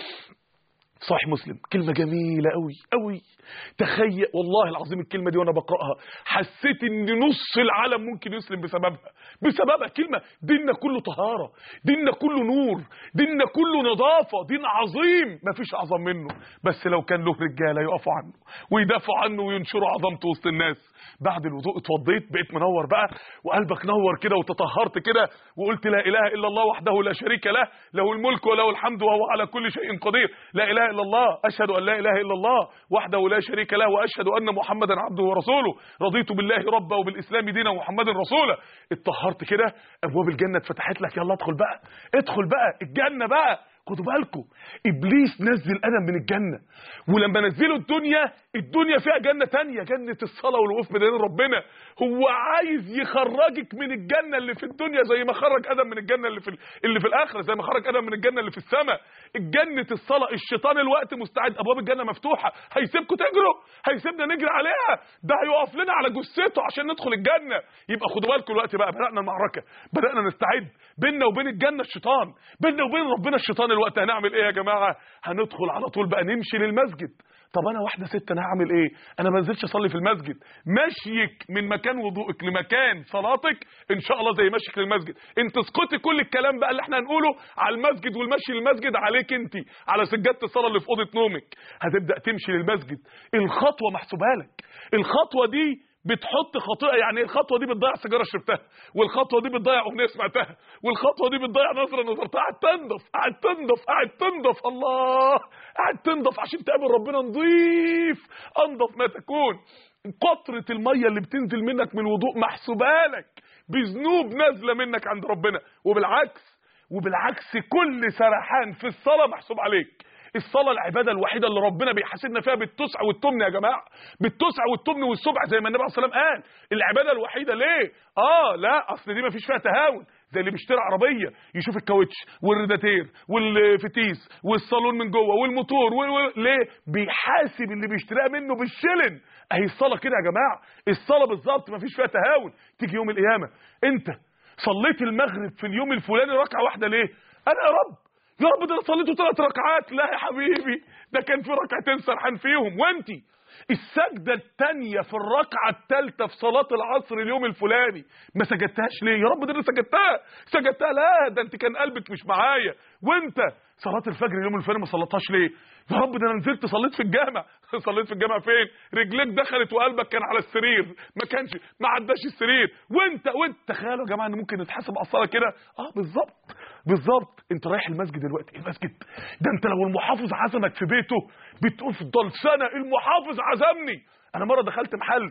صحيح مسلم كلمة جميلة قوي قوي تخيل والله العظيم الكلمة دي وانا بقرأها حسيت ان نص العالم ممكن يسلم بسببها بسببها كلمة ديننا كله طهارة ديننا كله نور ديننا كله نظافة دين عظيم مفيش اعظم منه بس لو كان له رجالة يقفوا عنه ويدافعوا عنه وينشروا عظمته وسط الناس بعد الوضوء اتوضيت بقيت منور بقى وقلبك نور كده وتطهرت كده وقلت لا اله الا الله وحده لا شريك له له الملك وله الحمد وهو على كل شيء قدير لا اله الا الله اشهد ان لا اله الا الله وحده لا شريك له واشهد ان محمدا عبده ورسوله رضيت بالله ربا وبالاسلام دينا ومحمدا رسولا اتطهرت كده ابواب الجنه اتفتحت لك يلا ادخل بقى ادخل بقى الجنه بقى خدوا بالكم ابليس نزل ادم من الجنه ولما نزله الدنيا الدنيا فيها جنه تانية جنه الصلاه والوقوف بين يدين ربنا هو عايز يخرجك من الجنه اللي في الدنيا زي ما خرج ادم من الجنه اللي في ال- اللي في الاخره زي ما خرج ادم من الجنه اللي في السماء الجنه الصلاه الشيطان الوقت مستعد ابواب الجنه مفتوحه هيسيبكم تجروا هيسيبنا نجري عليها ده هيقف لنا على جثته عشان ندخل الجنه يبقى خدوا بالكم الوقت بقى بدانا المعركه بدانا نستعد بيننا وبين الجنه الشيطان بيننا وبين ربنا الشيطان الوقت هنعمل ايه يا جماعه هندخل على طول بقى نمشي للمسجد طب انا واحده ست انا هعمل ايه انا ما نزلتش اصلي في المسجد مشيك من مكان وضوءك لمكان صلاتك ان شاء الله زي مشيك للمسجد انت اسقطي كل الكلام بقى اللي احنا هنقوله على المسجد والمشي للمسجد عليك انت على سجاده الصلاه اللي في اوضه نومك هتبدا تمشي للمسجد الخطوه محسوبه لك الخطوه دي بتحط خطيئه يعني الخطوه دي بتضيع سيجاره شربتها والخطوه دي بتضيع اغنيه سمعتها والخطوه دي بتضيع نظره نظرتها قاعد تنضف قاعد تنضف قاعد تنضف الله قاعد تنضف عشان تقابل ربنا نضيف انضف ما تكون قطره الميه اللي بتنزل منك من الوضوء محسوبه لك بذنوب نازله منك عند ربنا وبالعكس وبالعكس كل سرحان في الصلاه محسوب عليك الصلاه العباده الوحيده اللي ربنا بيحاسبنا فيها بالتسع والتمن يا جماعه بالتسع والتمن والسبع زي ما النبي عليه الصلاه والسلام قال العباده الوحيده ليه اه لا اصل دي ما فيش فيها تهاون زي اللي بيشتري عربيه يشوف الكاوتش والريداتير والفتيس والصالون من جوه والموتور و... و... ليه بيحاسب اللي بيشتريها منه بالشلن اهي الصلاه كده يا جماعه الصلاه بالظبط ما فيش فيها تهاون تيجي يوم القيامه انت صليت المغرب في اليوم الفلاني ركعه واحده ليه انا يا رب يا رب ده انا صليته ثلاث ركعات لا يا حبيبي ده كان في ركعتين سرحان فيهم وانتي السجدة التانية في الركعة التالتة في صلاة العصر اليوم الفلاني ما سجدتهاش ليه يا رب ده انا سجدتها سجدتها لا ده انت كان قلبك مش معايا وانت صلاة الفجر اليوم الفلاني ما صليتهاش ليه يا رب ده انا نزلت صليت في الجامع صليت في الجامع فين رجليك دخلت وقلبك كان على السرير ما كانش ما عداش السرير وانت وانت تخيلوا يا جماعه ان ممكن نتحاسب على الصلاه كده اه بالظبط بالظبط انت رايح المسجد دلوقتي المسجد ده انت لو المحافظ عزمك في بيته بتقول في الضل سنه المحافظ عزمني انا مره دخلت محل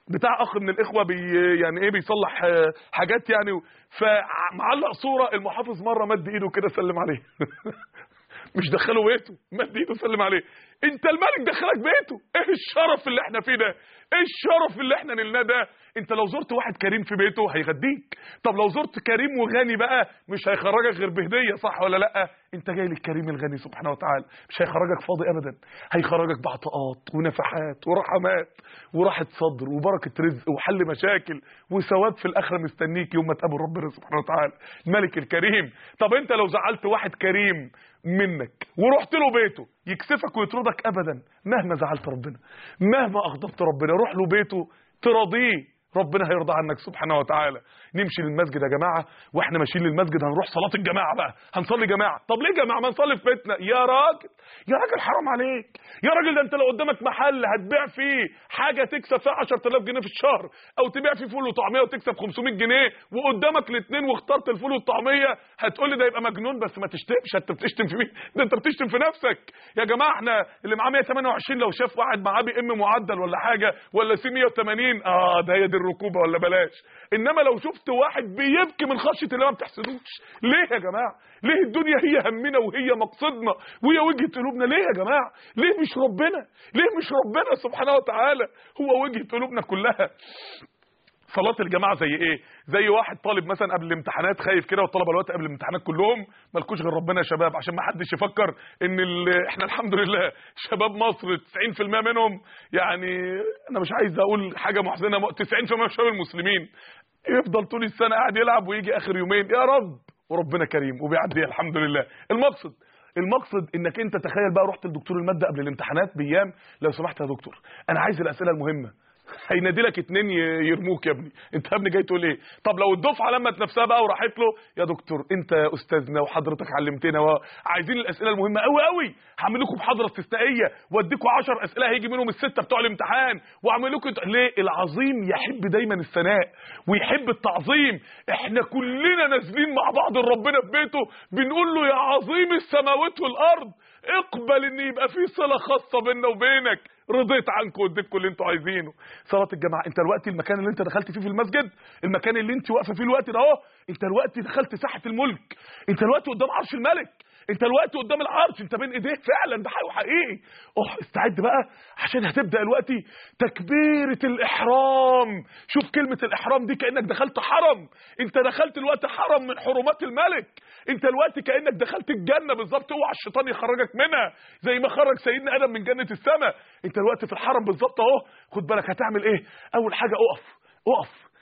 بتاع اخ من الاخوه بي يعني ايه بيصلح آه، حاجات يعني فمعلق صوره المحافظ مره مد ايده كده سلم عليه مش دخله بيته مد ايده سلم عليه انت الملك دخلك بيته ايه الشرف اللي احنا فيه ده ايه الشرف اللي احنا نلناه ده انت لو زرت واحد كريم في بيته هيغديك طب لو زرت كريم وغني بقى مش هيخرجك غير بهديه صح ولا لا انت جاي للكريم الغني سبحانه وتعالى مش هيخرجك فاضي ابدا هيخرجك بعطاءات ونفحات ورحمات وراحه صدر وبركه رزق وحل مشاكل وثواب في الاخره مستنيك يوم ما تقابل ربنا سبحانه وتعالى الملك الكريم طب انت لو زعلت واحد كريم منك ورحت له بيته يكسفك ويطردك ابدا مهما زعلت ربنا مهما اغضبت ربنا روح له بيته تراضيه ربنا هيرضى عنك سبحانه وتعالى نمشي للمسجد يا جماعه واحنا ماشيين للمسجد هنروح صلاه الجماعه بقى هنصلي جماعه طب ليه جماعه ما نصلي في بيتنا يا راجل يا راجل حرام عليك يا راجل ده انت لو قدامك محل هتبيع فيه حاجه تكسب فيها 10000 جنيه في الشهر او تبيع فيه فول وطعميه وتكسب 500 جنيه وقدامك الاثنين واخترت الفول والطعميه هتقول لي ده يبقى مجنون بس ما تشتمش انت بتشتم في مين ده انت بتشتم في نفسك يا جماعه احنا اللي معاه 128 لو شاف واحد معاه بي ام معدل ولا حاجه ولا سي 180 اه ده هي دي الركوبه ولا بلاش انما لو شفت واحد بيبكي من خشيه الله ما بتحسدوش ليه يا جماعه ليه الدنيا هي همنا وهي مقصدنا وهي وجهه قلوبنا ليه يا جماعه ليه مش ربنا ليه مش ربنا سبحانه وتعالى هو وجهه قلوبنا كلها صلاه الجماعه زي ايه زي واحد طالب مثلا قبل الامتحانات خايف كده والطلبه الوقت قبل الامتحانات كلهم مالكوش غير ربنا يا شباب عشان ما حدش يفكر ان ال... احنا الحمد لله شباب مصر 90% منهم يعني انا مش عايز اقول حاجه محزنه 90% من شباب المسلمين يفضل طول السنه قاعد يلعب ويجي اخر يومين يا رب وربنا كريم وبيعديها الحمد لله المقصد المقصد انك انت تخيل بقى رحت لدكتور الماده قبل الامتحانات بايام لو سمحت يا دكتور انا عايز الاسئله المهمه هينادي لك اتنين ي- يرموك يا ابني انت يا ابني جاي تقول ايه طب لو الدفعه لمت نفسها بقى وراحت له يا دكتور انت يا استاذنا وحضرتك علمتنا وعايزين الاسئله المهمه قوي قوي هعمل لكم محاضره استثنائيه واديكم 10 اسئله هيجي منهم السته بتوع الامتحان واعمل لكم ليه العظيم يحب دايما الثناء ويحب التعظيم احنا كلنا نازلين مع بعض لربنا في بيته بنقول له يا عظيم السماوات والارض اقبل ان يبقى في صله خاصه بيننا وبينك رضيت عنكم واديتكم اللي انتوا عايزينه صلاه الجماعه انت دلوقتي المكان اللي انت دخلت فيه في المسجد المكان اللي انت واقفه فيه الوقت ده اهو انت دلوقتي دخلت ساحه الملك انت دلوقتي قدام عرش الملك انت دلوقتي قدام العرش انت بين ايديه فعلا ده حقيقي حقيقي اه استعد بقى عشان هتبدا دلوقتي تكبيره الاحرام شوف كلمه الاحرام دي كانك دخلت حرم انت دخلت دلوقتي حرم من حرمات الملك انت دلوقتي كانك دخلت الجنه بالظبط اوعى الشيطان يخرجك منها زي ما خرج سيدنا ادم من جنه السماء انت دلوقتي في الحرم بالظبط اهو خد بالك هتعمل ايه اول حاجه اقف اقف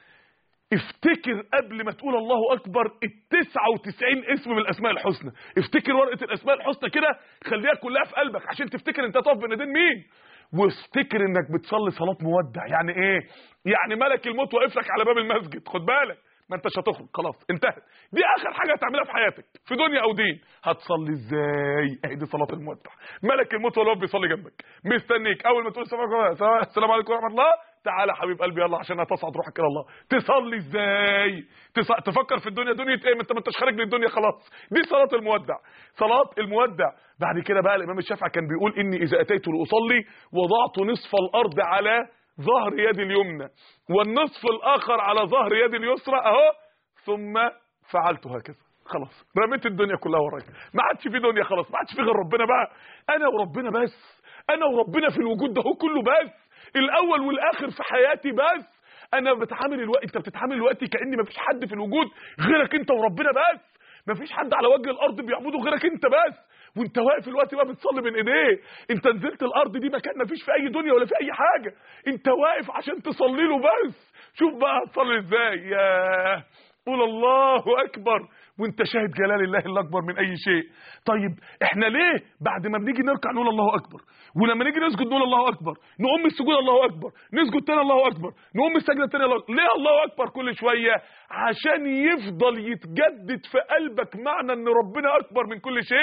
افتكر قبل ما تقول الله اكبر ال 99 اسم من الاسماء الحسنى افتكر ورقه الاسماء الحسنى كده خليها كلها في قلبك عشان تفتكر انت تقف بين ايدين مين وافتكر انك بتصلي صلاه مودع يعني ايه يعني ملك الموت واقف لك على باب المسجد خد بالك ما انتش هتخرج خلاص انتهت دي اخر حاجه هتعملها في حياتك في دنيا او دين هتصلي ازاي اهي دي صلاه المودع ملك الموت ولا بيصلي جنبك مستنيك اول ما تقول السلام عليكم السلام عليكم ورحمه الله تعالى حبيب قلبي يلا عشان هتصعد روحك الى الله تصلي ازاي تص... تفكر في الدنيا دنيا ايه ما انت ما انتش خارج من الدنيا خلاص دي صلاه المودع صلاه المودع بعد كده بقى الامام الشافعي كان بيقول اني اذا اتيت لاصلي وضعت نصف الارض على ظهر يدي اليمنى والنصف الاخر على ظهر يدي اليسرى اهو ثم فعلت هكذا خلاص رميت الدنيا كلها ورايا ما عادش في دنيا خلاص ما عادش في غير ربنا بقى انا وربنا بس انا وربنا في الوجود ده هو كله بس الاول والاخر في حياتي بس انا بتعامل الوقت انت بتتعامل الوقت كاني ما فيش حد في الوجود غيرك انت وربنا بس ما فيش حد على وجه الارض بيعبده غيرك انت بس وانت واقف الوقت بقى بتصلي بين ايديه انت نزلت الارض دي مكان ما فيش في اي دنيا ولا في اي حاجه انت واقف عشان تصلي له بس شوف بقى هتصلي ازاي يا قول الله اكبر وانت شاهد جلال الله الاكبر من اي شيء طيب احنا ليه بعد ما بنيجي نركع نقول الله اكبر ولما نيجي نسجد نقول الله اكبر نقوم السجود الله اكبر نسجد تاني الله اكبر نقوم السجده تاني الله أكبر. ليه الله اكبر كل شويه عشان يفضل يتجدد في قلبك معنى ان ربنا اكبر من كل شيء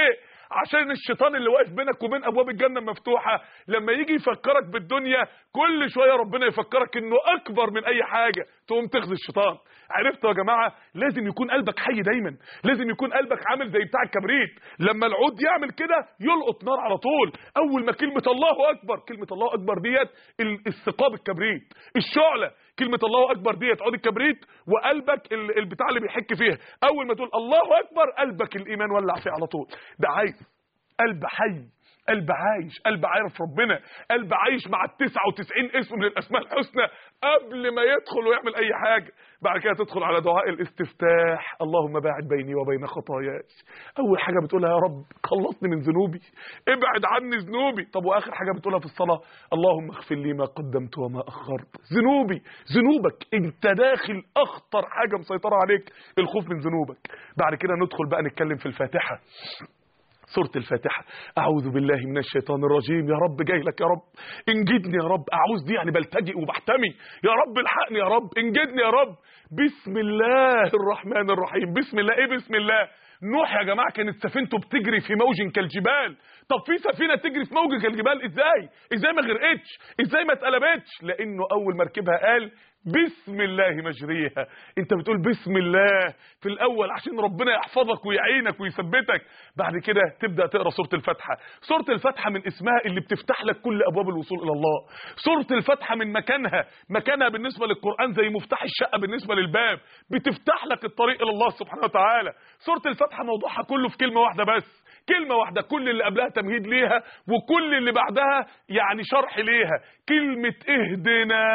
عشان الشيطان اللي واقف بينك وبين ابواب الجنه مفتوحه لما يجي يفكرك بالدنيا كل شويه ربنا يفكرك انه اكبر من اي حاجه تقوم تخزي الشيطان عرفتوا يا جماعه لازم يكون قلبك حي دايما لازم يكون قلبك عامل زي بتاع الكبريت لما العود يعمل كده يلقط نار على طول اول ما كلمه الله اكبر كلمه الله اكبر ديت ال- الثقاب الكبريت الشعله كلمه الله اكبر ديت عود الكبريت وقلبك ال- البتاع اللي بيحك فيها اول ما تقول الله اكبر قلبك الايمان ولع فيه على طول ده عايز قلب حي قلب عايش قلب عارف ربنا قلب عايش مع ال 99 اسم من الاسماء الحسنى قبل ما يدخل ويعمل اي حاجه بعد كده تدخل على دعاء الاستفتاح اللهم باعد بيني وبين خطاياي اول حاجه بتقولها يا رب خلصني من ذنوبي ابعد عني ذنوبي طب واخر حاجه بتقولها في الصلاه اللهم اغفر لي ما قدمت وما اخرت ذنوبي ذنوبك انت داخل اخطر حاجه مسيطره عليك الخوف من ذنوبك بعد كده ندخل بقى نتكلم في الفاتحه سورة الفاتحة أعوذ بالله من الشيطان الرجيم يا رب جاي لك يا رب انجدني يا رب أعوذ دي يعني بلتجئ وبحتمي يا رب الحقني يا رب انجدني يا رب بسم الله الرحمن الرحيم بسم الله ايه بسم الله نوح يا جماعة كانت سفينته بتجري في موج كالجبال طب في سفينة تجري في موج كالجبال ازاي ازاي ما غرقتش ازاي ما اتقلبتش لانه اول ما ركبها قال بسم الله مجريها انت بتقول بسم الله في الاول عشان ربنا يحفظك ويعينك ويثبتك بعد كده تبدا تقرا سوره الفاتحه سوره الفاتحه من اسمها اللي بتفتح لك كل ابواب الوصول الى الله سوره الفاتحه من مكانها مكانها بالنسبه للقران زي مفتاح الشقه بالنسبه للباب بتفتح لك الطريق الى الله سبحانه وتعالى سوره الفاتحه موضوعها كله في كلمه واحده بس كلمة واحدة كل اللي قبلها تمهيد ليها وكل اللي بعدها يعني شرح ليها كلمة اهدنا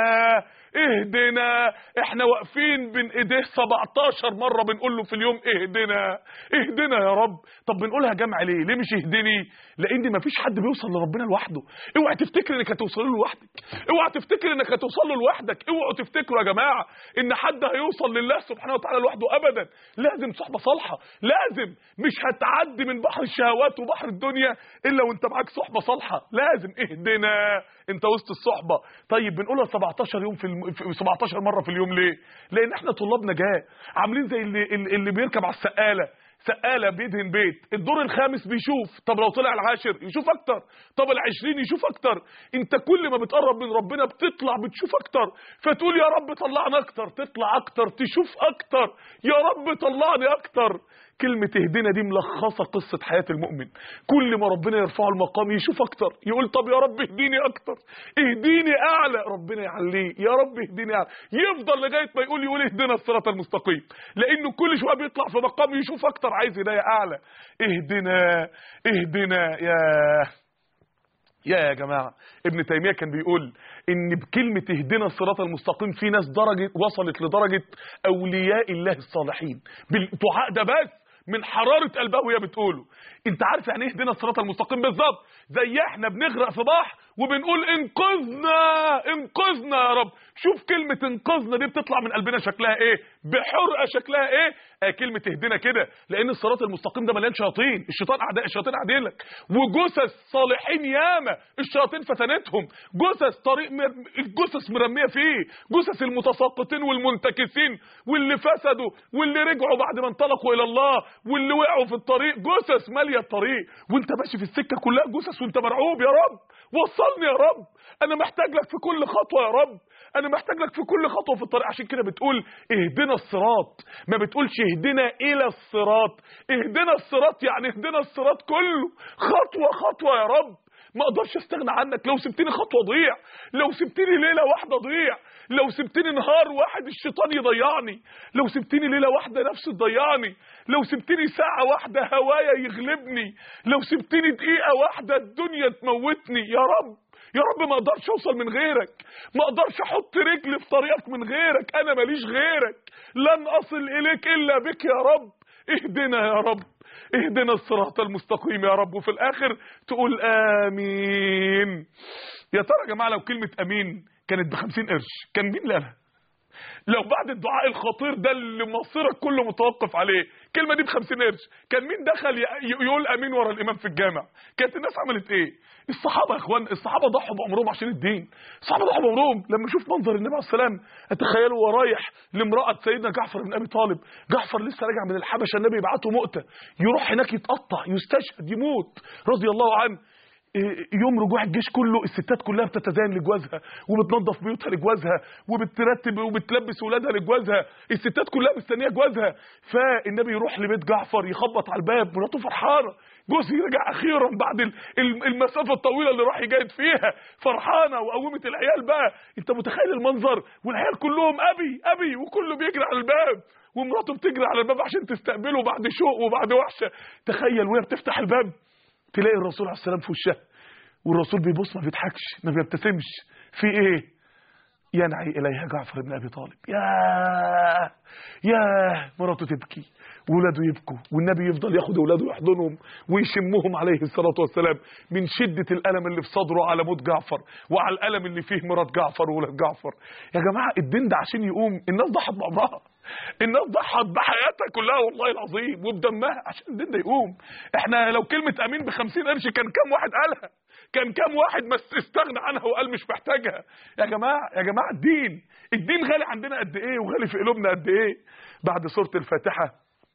اهدنا احنا واقفين بين ايديه 17 مرة بنقول له في اليوم اهدنا اهدنا يا رب طب بنقولها جمع ليه ليه مش اهدني لان مفيش حد بيوصل لربنا لوحده اوعى تفتكر انك هتوصل له لوحدك اوعى تفتكر انك هتوصل له لوحدك اوعوا تفتكروا يا جماعة ان حد هيوصل لله سبحانه وتعالى لوحده ابدا لازم صحبة صالحة لازم مش هتعدي من بحر الشهوات وبحر الدنيا الا وانت معاك صحبة صالحة لازم اهدنا انت وسط الصحبة طيب بنقولها 17 يوم في, الم... في 17 مرة في اليوم ليه لان احنا طلاب نجاة عاملين زي اللي, اللي بيركب على السقالة سقالة بيدهن بيت الدور الخامس بيشوف طب لو طلع العاشر يشوف اكتر طب العشرين يشوف اكتر انت كل ما بتقرب من ربنا بتطلع بتشوف اكتر فتقول يا رب طلعنا اكتر تطلع اكتر تشوف اكتر يا رب طلعني اكتر كلمة اهدنا دي ملخصة قصة حياة المؤمن كل ما ربنا يرفعه المقام يشوف اكتر يقول طب يا رب اهديني اكتر اهديني اعلى ربنا يعليه يا رب اهديني اعلى يفضل لغاية ما يقول يقول اهدنا الصراط المستقيم لانه كل شوية بيطلع في مقام يشوف اكتر عايز هداية اعلى اهدنا اهدنا يا يا يا جماعة ابن تيمية كان بيقول ان بكلمة اهدنا الصراط المستقيم في ناس درجة وصلت لدرجة اولياء الله الصالحين بالدعاء ده بس من حرارة قلبها وهي بتقوله انت عارف يعني ايه اهدنا الصراط المستقيم بالظبط زي احنا بنغرق في بحر وبنقول انقذنا انقذنا يا رب شوف كلمة انقذنا دي بتطلع من قلبنا شكلها ايه بحرقة شكلها ايه آه كلمة اهدنا كده لان الصراط المستقيم ده مليان شياطين الشيطان اعداء الشياطين قاعدين لك وجثث صالحين ياما الشياطين فتنتهم جثث طريق مر... الجثث مرميه فيه جثث المتساقطين والمنتكسين واللي فسدوا واللي رجعوا بعد ما انطلقوا الى الله واللي وقعوا في الطريق جثث ماليه الطريق وانت ماشي في السكه كلها جثث وانت مرعوب يا رب وصلني يا رب انا محتاج لك في كل خطوه يا رب انا محتاج لك في كل خطوه في الطريق عشان كده بتقول اهدنا الصراط ما بتقولش اهدنا الى الصراط اهدنا الصراط يعني اهدنا الصراط كله خطوه خطوه يا رب ما اقدرش استغنى عنك لو سبتني خطوه ضيع لو سبتني ليله واحده ضيع لو سبتني نهار واحد الشيطان يضيعني لو سبتني ليله واحده نفسي تضيعني لو سبتني ساعه واحده هوايا يغلبني لو سبتني دقيقه واحده الدنيا تموتني يا رب يا رب ما اقدرش اوصل من غيرك ما اقدرش احط رجلي في طريقك من غيرك انا ماليش غيرك لن اصل اليك الا بك يا رب اهدنا يا رب اهدنا الصراط المستقيم يا رب وفي الاخر تقول امين يا ترى يا جماعه لو كلمه امين كانت ب 50 قرش كان مين اللي قالها لو بعد الدعاء الخطير ده اللي مصيرك كله متوقف عليه الكلمه دي ب 50 قرش كان مين دخل ي- يقول امين ورا الامام في الجامع كانت الناس عملت ايه الصحابه يا اخوان الصحابه ضحوا بعمرهم عشان الدين الصحابه ضحوا بعمرهم لما شوف منظر النبي عليه السلام اتخيلوا وهو رايح لامراه سيدنا جعفر بن ابي طالب جعفر لسه راجع من الحبشه النبي يبعته مؤته يروح هناك يتقطع يستشهد يموت رضي الله عنه إيه، يوم رجوع الجيش كله الستات كلها بتتزين لجوازها وبتنظف بيوتها لجوازها وبترتب وبتلبس ولادها لجوازها الستات كلها مستنيه جوازها فالنبي يروح لبيت جعفر يخبط على الباب مراته فرحانه جوزي رجع اخيرا بعد ال- ال- المسافه الطويله اللي راح يجاهد فيها فرحانه وقومت العيال بقى انت متخيل المنظر والعيال كلهم ابي ابي وكله بيجري على الباب ومراته بتجري على الباب عشان تستقبله بعد شوق وبعد وحشه تخيل وهي بتفتح الباب تلاقي الرسول عليه السلام في وشها والرسول بيبص ما بيضحكش ما بيبتسمش في ايه ينعي اليها جعفر بن ابي طالب يا يا مراته تبكي وولاده يبكوا والنبي يفضل ياخد اولاده يحضنهم ويشمهم عليه الصلاه والسلام من شده الالم اللي في صدره على موت جعفر وعلى الالم اللي فيه مرات جعفر وولاد جعفر يا جماعه الدين ده عشان يقوم الناس ضحت بعمرها الناس ضحت بحياتها كلها والله العظيم وبدمها عشان الدين ده يقوم احنا لو كلمه امين ب 50 قرش كان كام واحد قالها كان كام واحد ما استغنى عنها وقال مش محتاجها يا جماعه يا جماعه الدين الدين غالي عندنا قد ايه وغالي في قلوبنا قد ايه بعد سوره الفاتحه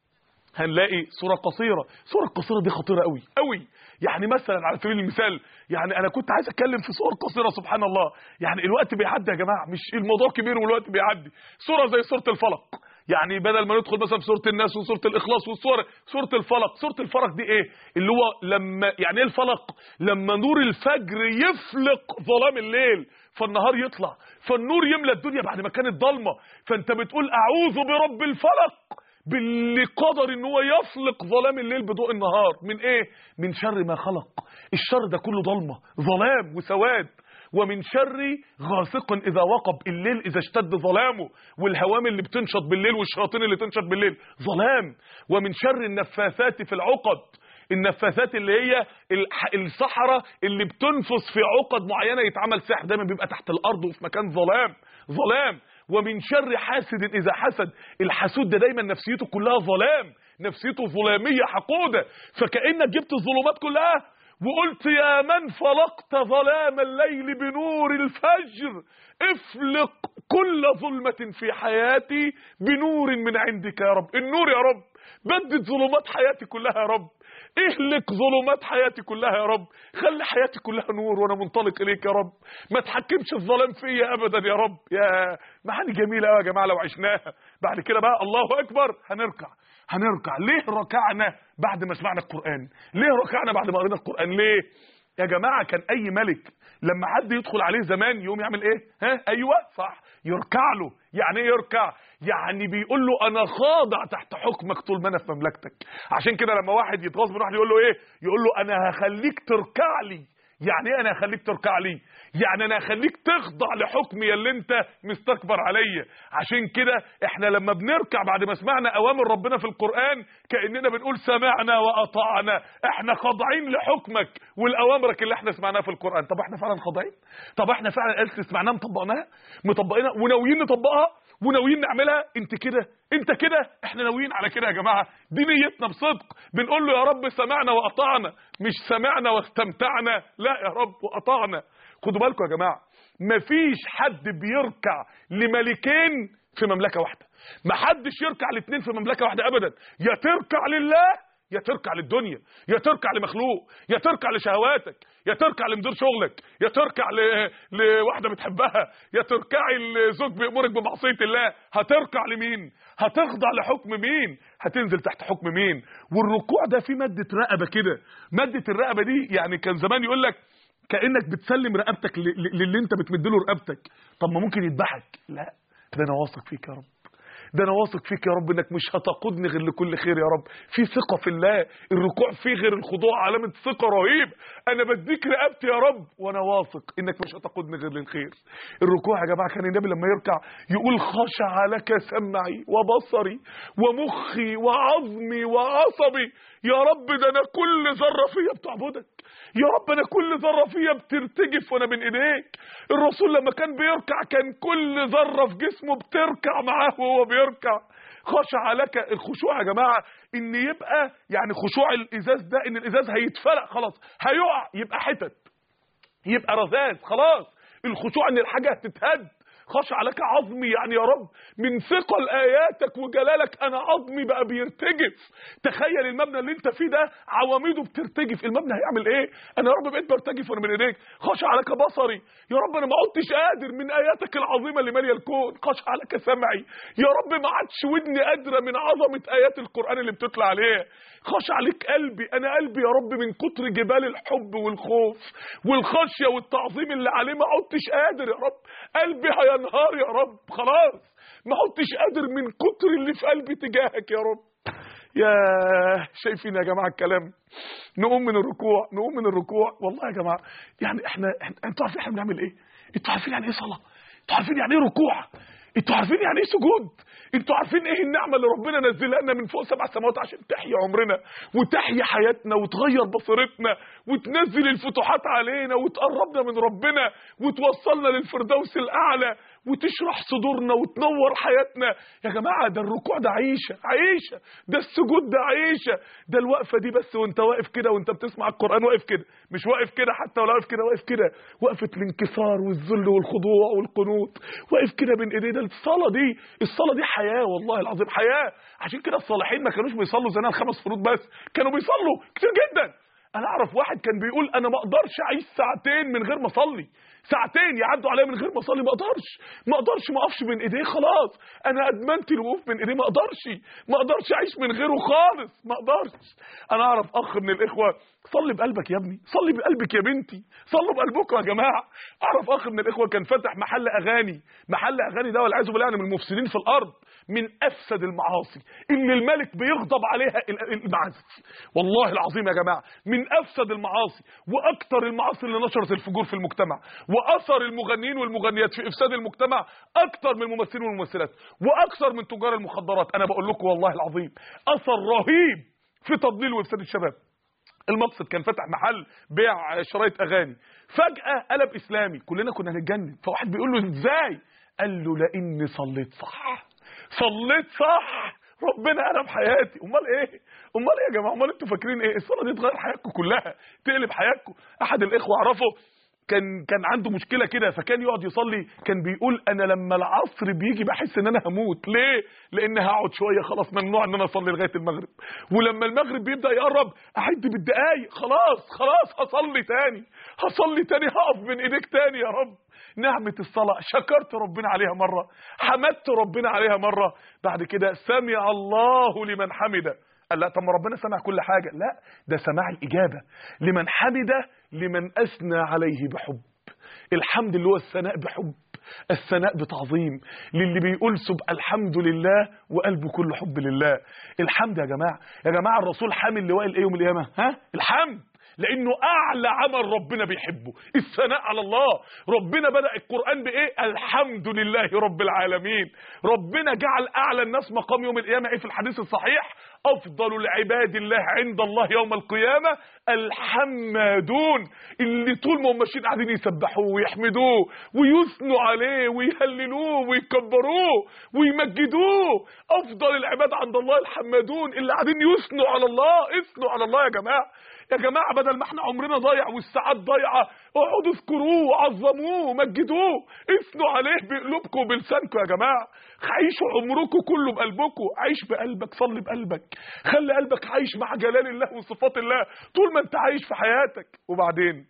هنلاقي سورة قصيرة سورة القصيرة دي خطيرة قوي قوي يعني مثلا على سبيل المثال يعني انا كنت عايز اتكلم في سور قصيرة سبحان الله يعني الوقت بيعدي يا جماعة مش الموضوع كبير والوقت بيعدي سورة زي سورة الفلق يعني بدل ما ندخل مثلا في سورة الناس وسورة الإخلاص وسورة سورة الفلق سورة الفلق دي ايه اللي هو لما يعني ايه الفلق لما نور الفجر يفلق ظلام الليل فالنهار يطلع فالنور يملى الدنيا بعد ما كانت ضلمة فانت بتقول اعوذ برب الفلق باللي قدر ان هو يفلق ظلام الليل بضوء النهار من ايه من شر ما خلق الشر ده كله ضلمه ظلام وسواد ومن شر غاسق اذا وقب الليل اذا اشتد ظلامه والهوام اللي بتنشط بالليل والشياطين اللي تنشط بالليل ظلام ومن شر النفاثات في العقد النفاثات اللي هي الح- الصحراء اللي بتنفس في عقد معينه يتعمل سحر دايما بيبقى تحت الارض وفي مكان ظلام ظلام ومن شر حاسد اذا حسد الحسود ده دايما نفسيته كلها ظلام نفسيته ظلاميه حقوده فكانك جبت الظلمات كلها وقلت يا من فلقت ظلام الليل بنور الفجر افلق كل ظلمة في حياتي بنور من عندك يا رب النور يا رب بدد ظلمات حياتي كلها يا رب اهلك ظلمات حياتي كلها يا رب خلي حياتي كلها نور وانا منطلق اليك يا رب ما تحكمش الظلام فيا ابدا يا رب يا معاني جميله قوي يا جماعه لو عشناها بعد كده بقى الله اكبر هنركع هنركع ليه ركعنا بعد ما سمعنا القران ليه ركعنا بعد ما قرينا القران ليه يا جماعه كان اي ملك لما حد يدخل عليه زمان يقوم يعمل ايه ها ايوه صح يركع له يعني ايه يركع يعني بيقول له انا خاضع تحت حكمك طول ما انا في مملكتك عشان كده لما واحد يتغاظ من واحد يقول له ايه يقول له انا هخليك تركع لي يعني ايه انا هخليك تركع لي يعني انا هخليك تخضع لحكمي اللي انت مستكبر عليا عشان كده احنا لما بنركع بعد ما سمعنا اوامر ربنا في القران كاننا بنقول سمعنا واطعنا احنا خاضعين لحكمك والاوامرك اللي احنا سمعناها في القران طب احنا فعلا خاضعين طب احنا فعلا قلت سمعناها مطبقناها مطبقينها وناويين نطبقها وناويين نعملها انت كده انت كده احنا ناويين على كده يا جماعه دي نيتنا بصدق بنقول له يا رب سمعنا واطعنا مش سمعنا واستمتعنا لا يا رب واطعنا خدوا بالكم يا جماعه مفيش حد بيركع لملكين في مملكه واحده محدش يركع لاثنين في مملكه واحده ابدا يا تركع لله يا تركع للدنيا يا تركع لمخلوق يا تركع لشهواتك يا تركع لمدير شغلك يا تركع ل... لواحده بتحبها يا تركعي لزوج بيأمرك بمعصيه الله هتركع لمين هتخضع لحكم مين هتنزل تحت حكم مين والركوع ده فيه ماده رقبه كده ماده الرقبه دي يعني كان زمان يقول لك كانك بتسلم رقبتك ل... ل- للي انت بتمد له رقبتك طب ما ممكن يذبحك لا ده انا واثق فيك يا رب ده انا واثق فيك يا رب انك مش هتقودني غير لكل خير يا رب في ثقه في الله الركوع فيه غير الخضوع علامه ثقه رهيبه انا بديك رقبتي يا رب وانا واثق انك مش هتقودني غير للخير الركوع يا جماعه كان النبي لما يركع يقول خشع لك سمعي وبصري ومخي وعظمي وعصبي يا رب ده انا كل ذره فيا بتعبدك يا رب انا كل ذره فيا بترتجف وانا من ايديك الرسول لما كان بيركع كان كل ذره في جسمه بتركع معاه وهو بيركع خشع لك الخشوع يا جماعه ان يبقى يعني خشوع الازاز ده ان الازاز هيتفرق خلاص هيقع يبقى حتت يبقى رذاذ خلاص الخشوع ان الحاجه هتتهد خشع لك عظمي يعني يا رب من ثقل اياتك وجلالك انا عظمي بقى بيرتجف تخيل المبنى اللي انت فيه ده عواميده بترتجف المبنى هيعمل ايه انا يا رب بقيت برتجف وانا من ايديك خشع لك بصري يا رب انا ما عدتش قادر من اياتك العظيمه اللي ماليه الكون خشع لك سمعي يا رب ما عادش ودني قادره من عظمه ايات القران اللي بتطلع عليها خشع لك قلبي انا قلبي يا رب من كتر جبال الحب والخوف والخشيه والتعظيم اللي عليه ما عدتش قادر يا رب قلبي هينهار يا رب خلاص ما عدتش قادر من كتر اللي في قلبي تجاهك يا رب يا شايفين يا جماعه الكلام نقوم من الركوع نقوم من الركوع والله يا جماعه يعني احنا إحنا- انتوا عارفين احنا بنعمل ايه انتوا عارفين يعني ايه صلاه انتوا عارفين يعني ايه ركوع انتوا عارفين يعني ايه سجود انتوا عارفين ايه النعمه اللي ربنا نزلها لنا من فوق سبع سماوات عشان تحيي عمرنا وتحيي حياتنا وتغير بصيرتنا وتنزل الفتوحات علينا وتقربنا من ربنا وتوصلنا للفردوس الاعلى وتشرح صدورنا وتنور حياتنا يا جماعه ده الركوع ده عيشه عيشه ده السجود ده عيشه ده الوقفه دي بس وانت واقف كده وانت بتسمع القران واقف كده مش واقف كده حتى ولا واقف كده واقف كده وقفه الانكسار والذل والخضوع والقنوط واقف كده بين ايديه ده الصلاه دي الصلاه دي حياه والله العظيم حياه عشان كده الصالحين ما كانوش بيصلوا زينا الخمس فروض بس كانوا بيصلوا كتير جدا انا اعرف واحد كان بيقول انا ما اقدرش اعيش ساعتين من غير ما اصلي ساعتين يعدوا عليا من غير ما اصلي ما اقدرش ما اقدرش ما اقفش بين ايديه خلاص انا ادمنت الوقوف بين ايديه ما اقدرش ما اقدرش اعيش من غيره خالص ما اقدرش انا اعرف اخ من الاخوه صلي بقلبك يا ابني صلي بقلبك يا بنتي صلوا بقلبكم يا جماعه اعرف اخ من الاخوه كان فتح محل اغاني محل اغاني ده والعياذ بالله يعني من المفسدين في الارض من افسد المعاصي اللي الملك بيغضب عليها ال- المعازف والله العظيم يا جماعه من افسد المعاصي واكتر المعاصي اللي نشرت الفجور في المجتمع واثر المغنيين والمغنيات في افساد المجتمع اكتر من الممثلين والممثلات واكثر من تجار المخدرات انا بقول لكم والله العظيم اثر رهيب في تضليل وافساد الشباب المقصد كان فتح محل بيع شرايط اغاني فجاه قلب اسلامي كلنا كنا هنتجنن فواحد بيقول له ازاي قال له لاني صليت صح صليت صح ربنا قلب حياتي امال ايه امال ايه يا جماعه امال انتوا فاكرين ايه الصلاه دي تغير حياتكم كلها تقلب حياتكم احد الاخوه اعرفه كان كان عنده مشكله كده فكان يقعد يصلي كان بيقول انا لما العصر بيجي بحس ان انا هموت ليه لان هقعد شويه خلاص ممنوع ان انا اصلي لغايه المغرب ولما المغرب بيبدا يقرب اعد بالدقايق خلاص خلاص هصلي تاني هصلي تاني هقف بين ايديك تاني يا رب نعمة الصلاة شكرت ربنا عليها مرة حمدت ربنا عليها مرة بعد كده سمع الله لمن حمده قال لا طب ما ربنا سمع كل حاجة لا ده سماع الإجابة لمن حمده لمن أثنى عليه بحب الحمد اللي هو الثناء بحب الثناء بتعظيم للي بيقول سب الحمد لله وقلبه كله حب لله الحمد يا جماعة يا جماعة الرسول حامل لواء الايه يوم القيامة ها الحمد لانه اعلى عمل ربنا بيحبه الثناء على الله ربنا بدا القران بايه الحمد لله رب العالمين ربنا جعل اعلى الناس مقام يوم القيامه ايه في الحديث الصحيح افضل العباد الله عند الله يوم القيامه الحمادون اللي طول ما هم ماشيين قاعدين يسبحوه ويحمدوه ويثنوا عليه ويهللوه ويكبروه ويمجدوه افضل العباد عند الله الحمادون اللي قاعدين يثنوا على الله اثنوا على الله يا جماعه يا جماعه بدل ما احنا عمرنا ضايع والساعات ضايعه اقعدوا اذكروه وعظموه ومجدوه اثنوا عليه بقلوبكم وبلسانكم يا جماعه عيشوا عمركم كله بقلبكم عيش بقلبك صلي بقلبك خلي قلبك عايش مع جلال الله وصفات الله طول ما انت عايش في حياتك وبعدين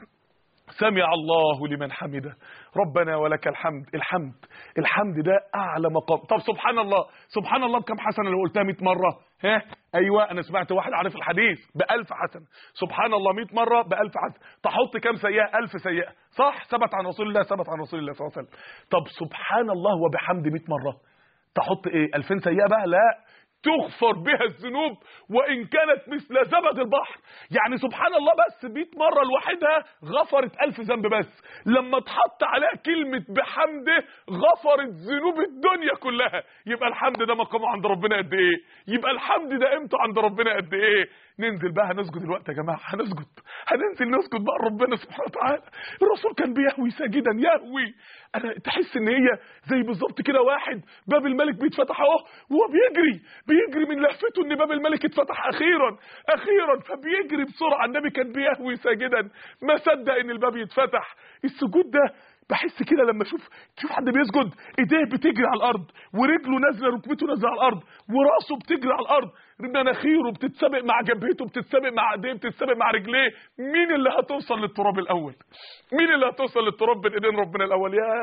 سمع الله لمن حمده ربنا ولك الحمد الحمد الحمد ده اعلى مقام طب سبحان الله سبحان الله بكم حسنه لو قلتها 100 مره ها ايوه انا سمعت واحد عارف الحديث ب 1000 حسنه سبحان الله 100 مره ب 1000 حسنه تحط كام سيئه 1000 سيئه صح ثبت عن رسول الله ثبت عن رسول الله صلى الله عليه وسلم طب سبحان الله وبحمد 100 مره تحط ايه 2000 سيئه بقى لا تغفر بها الذنوب وان كانت مثل زبد البحر يعني سبحان الله بس 100 مره لوحدها غفرت ألف ذنب بس لما تحط عليها كلمه بحمده غفرت ذنوب الدنيا كلها يبقى الحمد ده مقامه عند ربنا قد ايه يبقى الحمد ده قيمته عند ربنا قد ايه ننزل بقى هنسجد الوقت يا جماعه هنسجد هننزل نسجد بقى ربنا سبحانه وتعالى الرسول كان بيهوي ساجدا يهوي انا تحس ان هي زي بالظبط كده واحد باب الملك بيتفتح اهو وهو بيجري بيجري من لهفته ان باب الملك اتفتح اخيرا اخيرا فبيجري بسرعه النبي كان بيهوي ساجدا ما صدق ان الباب يتفتح السجود ده بحس كده لما اشوف تشوف حد بيسجد ايديه بتجري على الارض ورجله نازله ركبته نازله على الارض وراسه بتجري على الارض مناخيره بتتسابق مع جبهته بتتسابق مع ايديه بتتسابق مع رجليه مين اللي هتوصل للتراب الاول مين اللي هتوصل للتراب بين ايدين ربنا الاول يا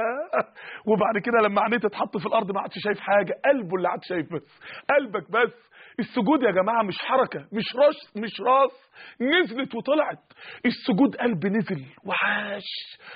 وبعد كده لما عينيه تتحط في الارض ما عادش شايف حاجه قلبه اللي عاد شايف بس قلبك بس السجود يا جماعه مش حركه مش راس مش راس نزلت وطلعت السجود قلب نزل وعاش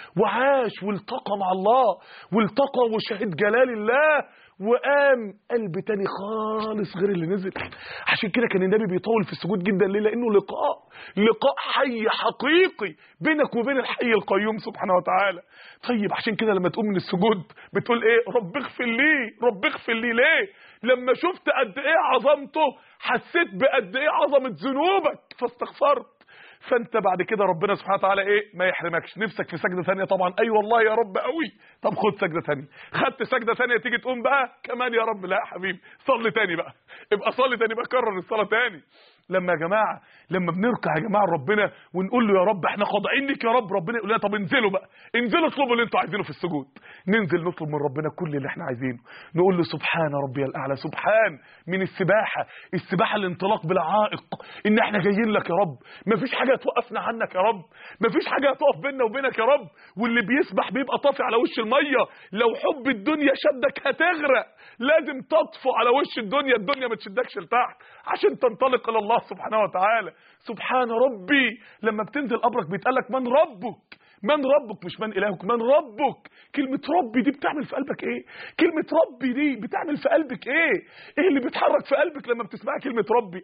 وعاش والتقى مع الله والتقى وشهد جلال الله وقام قلب تاني خالص غير اللي نزل عشان كده كان النبي بيطول في السجود جدا ليه لانه لقاء لقاء حي حقيقي بينك وبين الحي القيوم سبحانه وتعالى طيب عشان كده لما تقوم من السجود بتقول ايه رب اغفر لي رب اغفر لي ليه لما شفت قد ايه عظمته حسيت بقد ايه عظمه ذنوبك فاستغفرت فانت بعد كده ربنا سبحانه وتعالى ايه ما يحرمكش نفسك في سجده ثانيه طبعا اي أيوة والله يا رب قوي طب خد سجده ثانيه خدت سجده ثانيه تيجي تقوم بقى كمان يا رب لا يا حبيبي صلي تاني بقى ابقى صلي تاني بقى كرر الصلاه تاني لما يا جماعه لما بنركع يا جماعه ربنا ونقول له يا رب احنا خاضعين لك يا رب ربنا يقول لنا طب انزلوا بقى انزلوا اطلبوا اللي انتوا عايزينه في السجود ننزل نطلب من ربنا كل اللي احنا عايزينه نقول له سبحان ربي الاعلى سبحان من السباحه السباحه الانطلاق بلا عائق ان احنا جايين لك يا رب مفيش حاجه توقفنا عنك يا رب مفيش حاجه هتقف بيننا وبينك يا رب واللي بيسبح بيبقى طافي على وش الميه لو حب الدنيا شدك هتغرق لازم تطفو على وش الدنيا الدنيا ما تشدكش لتحت عشان تنطلق الى الله سبحانه وتعالى سبحان ربي لما بتنزل قبرك بيتقالك من ربك من ربك مش من الهك من ربك كلمة ربي دي بتعمل في قلبك ايه كلمة ربي دي بتعمل في قلبك ايه ايه اللي بيتحرك في قلبك لما بتسمع كلمة ربي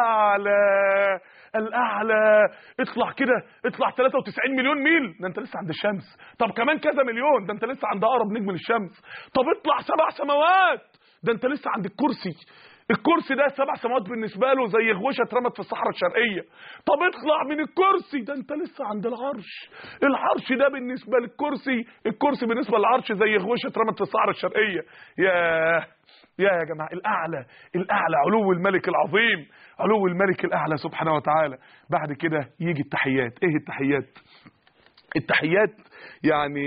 الاعلى الاعلى اطلع كده اطلع 93 مليون ميل ده انت لسه عند الشمس طب كمان كذا مليون ده انت لسه عند اقرب نجم للشمس طب اطلع سبع سماوات ده انت لسه عند الكرسي الكرسي ده سبع سماوات بالنسبه له زي غوشه اترمت في الصحراء الشرقيه طب اطلع من الكرسي ده انت لسه عند العرش العرش ده بالنسبه للكرسي الكرسي بالنسبه للعرش زي غوشه اترمت في الصحراء الشرقيه يا يا يا جماعه الاعلى الاعلى علو الملك العظيم علو الملك الاعلى سبحانه وتعالى بعد كده يجي التحيات ايه التحيات التحيات يعني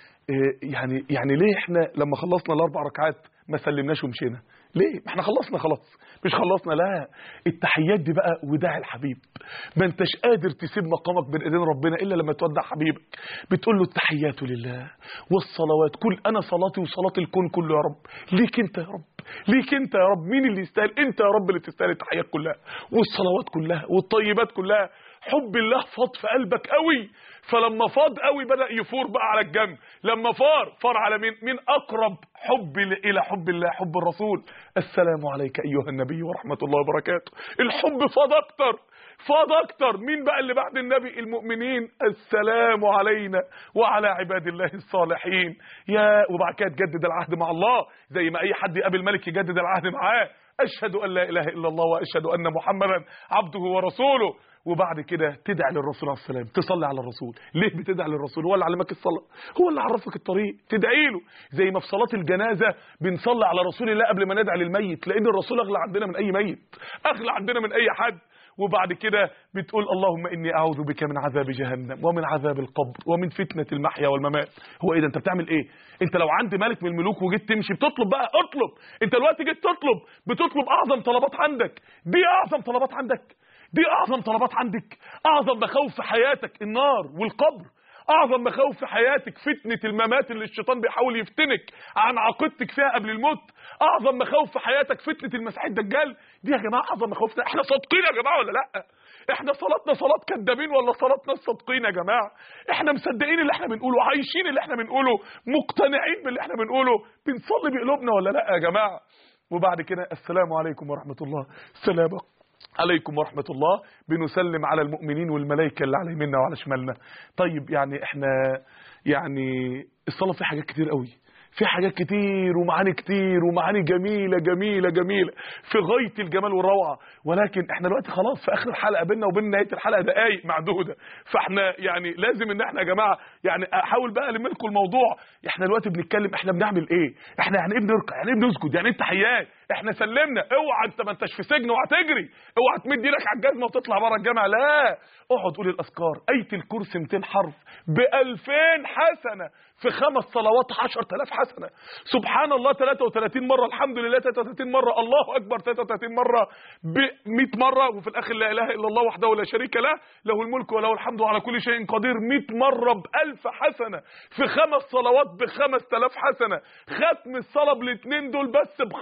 يعني يعني ليه احنا لما خلصنا الاربع ركعات ما سلمناش ومشينا ليه ما احنا خلصنا خلاص مش خلصنا لا التحيات دي بقى وداع الحبيب ما انتش قادر تسيب مقامك بين ايدين ربنا الا لما تودع حبيبك بتقول له التحيات لله والصلوات كل انا صلاتي وصلاه الكون كله يا رب ليك انت يا رب ليك انت يا رب مين اللي يستاهل انت يا رب اللي تستاهل التحيات كلها والصلوات كلها والطيبات كلها حب الله فاض في قلبك قوي فلما فاض قوي بدا يفور بقى على الجنب لما فار فار على مين مين اقرب حب الى حب الله حب الرسول السلام عليك ايها النبي ورحمه الله وبركاته الحب فاض اكتر فاض اكتر مين بقى اللي بعد النبي المؤمنين السلام علينا وعلى عباد الله الصالحين يا وبعد كده تجدد العهد مع الله زي ما اي حد يقابل ملك يجدد العهد معاه اشهد ان لا اله الا الله واشهد ان محمدا عبده ورسوله وبعد كده تدعي للرسول عليه السلام تصلي على الرسول ليه بتدعي للرسول هو اللي علمك الصلاه هو اللي عرفك الطريق تدعي له زي ما في صلاه الجنازه بنصلي على رسول الله قبل ما ندعي للميت لان الرسول اغلى عندنا من اي ميت اغلى عندنا من اي حد وبعد كده بتقول اللهم اني اعوذ بك من عذاب جهنم ومن عذاب القبر ومن فتنه المحيا والممات هو ايه ده انت بتعمل ايه انت لو عند ملك من الملوك وجيت تمشي بتطلب بقى اطلب انت دلوقتي جيت تطلب بتطلب اعظم طلبات عندك دي اعظم طلبات عندك دي اعظم طلبات عندك اعظم مخاوف في حياتك النار والقبر اعظم مخاوف في حياتك فتنه الممات اللي الشيطان بيحاول يفتنك عن عقيدتك فيها قبل الموت اعظم مخاوف في حياتك فتنه المسيح الدجال دي يا جماعه اعظم مخاوفنا احنا صادقين يا جماعه ولا لا احنا صلاتنا صلاه كدابين ولا صلاه ناس صادقين يا جماعه احنا مصدقين اللي احنا بنقوله عايشين اللي احنا بنقوله مقتنعين باللي احنا بنقوله بنصلي بقلوبنا ولا لا يا جماعه وبعد كده السلام عليكم ورحمه الله سلام عليكم ورحمة الله بنسلم على المؤمنين والملائكة اللي على يميننا وعلى شمالنا طيب يعني احنا يعني الصلاة في حاجات كتير قوي في حاجات كتير ومعاني كتير ومعاني جميلة جميلة جميلة في غاية الجمال والروعة ولكن احنا دلوقتي خلاص في اخر الحلقة بيننا وبين نهاية الحلقة دقايق معدودة فاحنا يعني لازم ان احنا يا جماعة يعني احاول بقى الم لكم الموضوع احنا دلوقتي بنتكلم احنا بنعمل ايه احنا يعني ايه بنركع يعني ايه بنسجد يعني ايه التحيات احنا سلمنا اوعى انت ما انتش في سجن اوعى تجري اوعى تمد ايدك على الجزمه وتطلع بره الجامعه لا اقعد قول الاذكار ايه الكرسي 200 حرف ب 2000 حسنه في خمس صلوات 10000 حسنه سبحان الله 33 مره الحمد لله 33 مره الله اكبر 33 مره ب 100 مره وفي الاخر لا اله الا الله وحده لا شريك له له الملك وله الحمد على كل شيء قدير 100 مره ب 1000 حسنه في خمس صلوات ب 5000 حسنه ختم الصلاه بالاثنين دول بس ب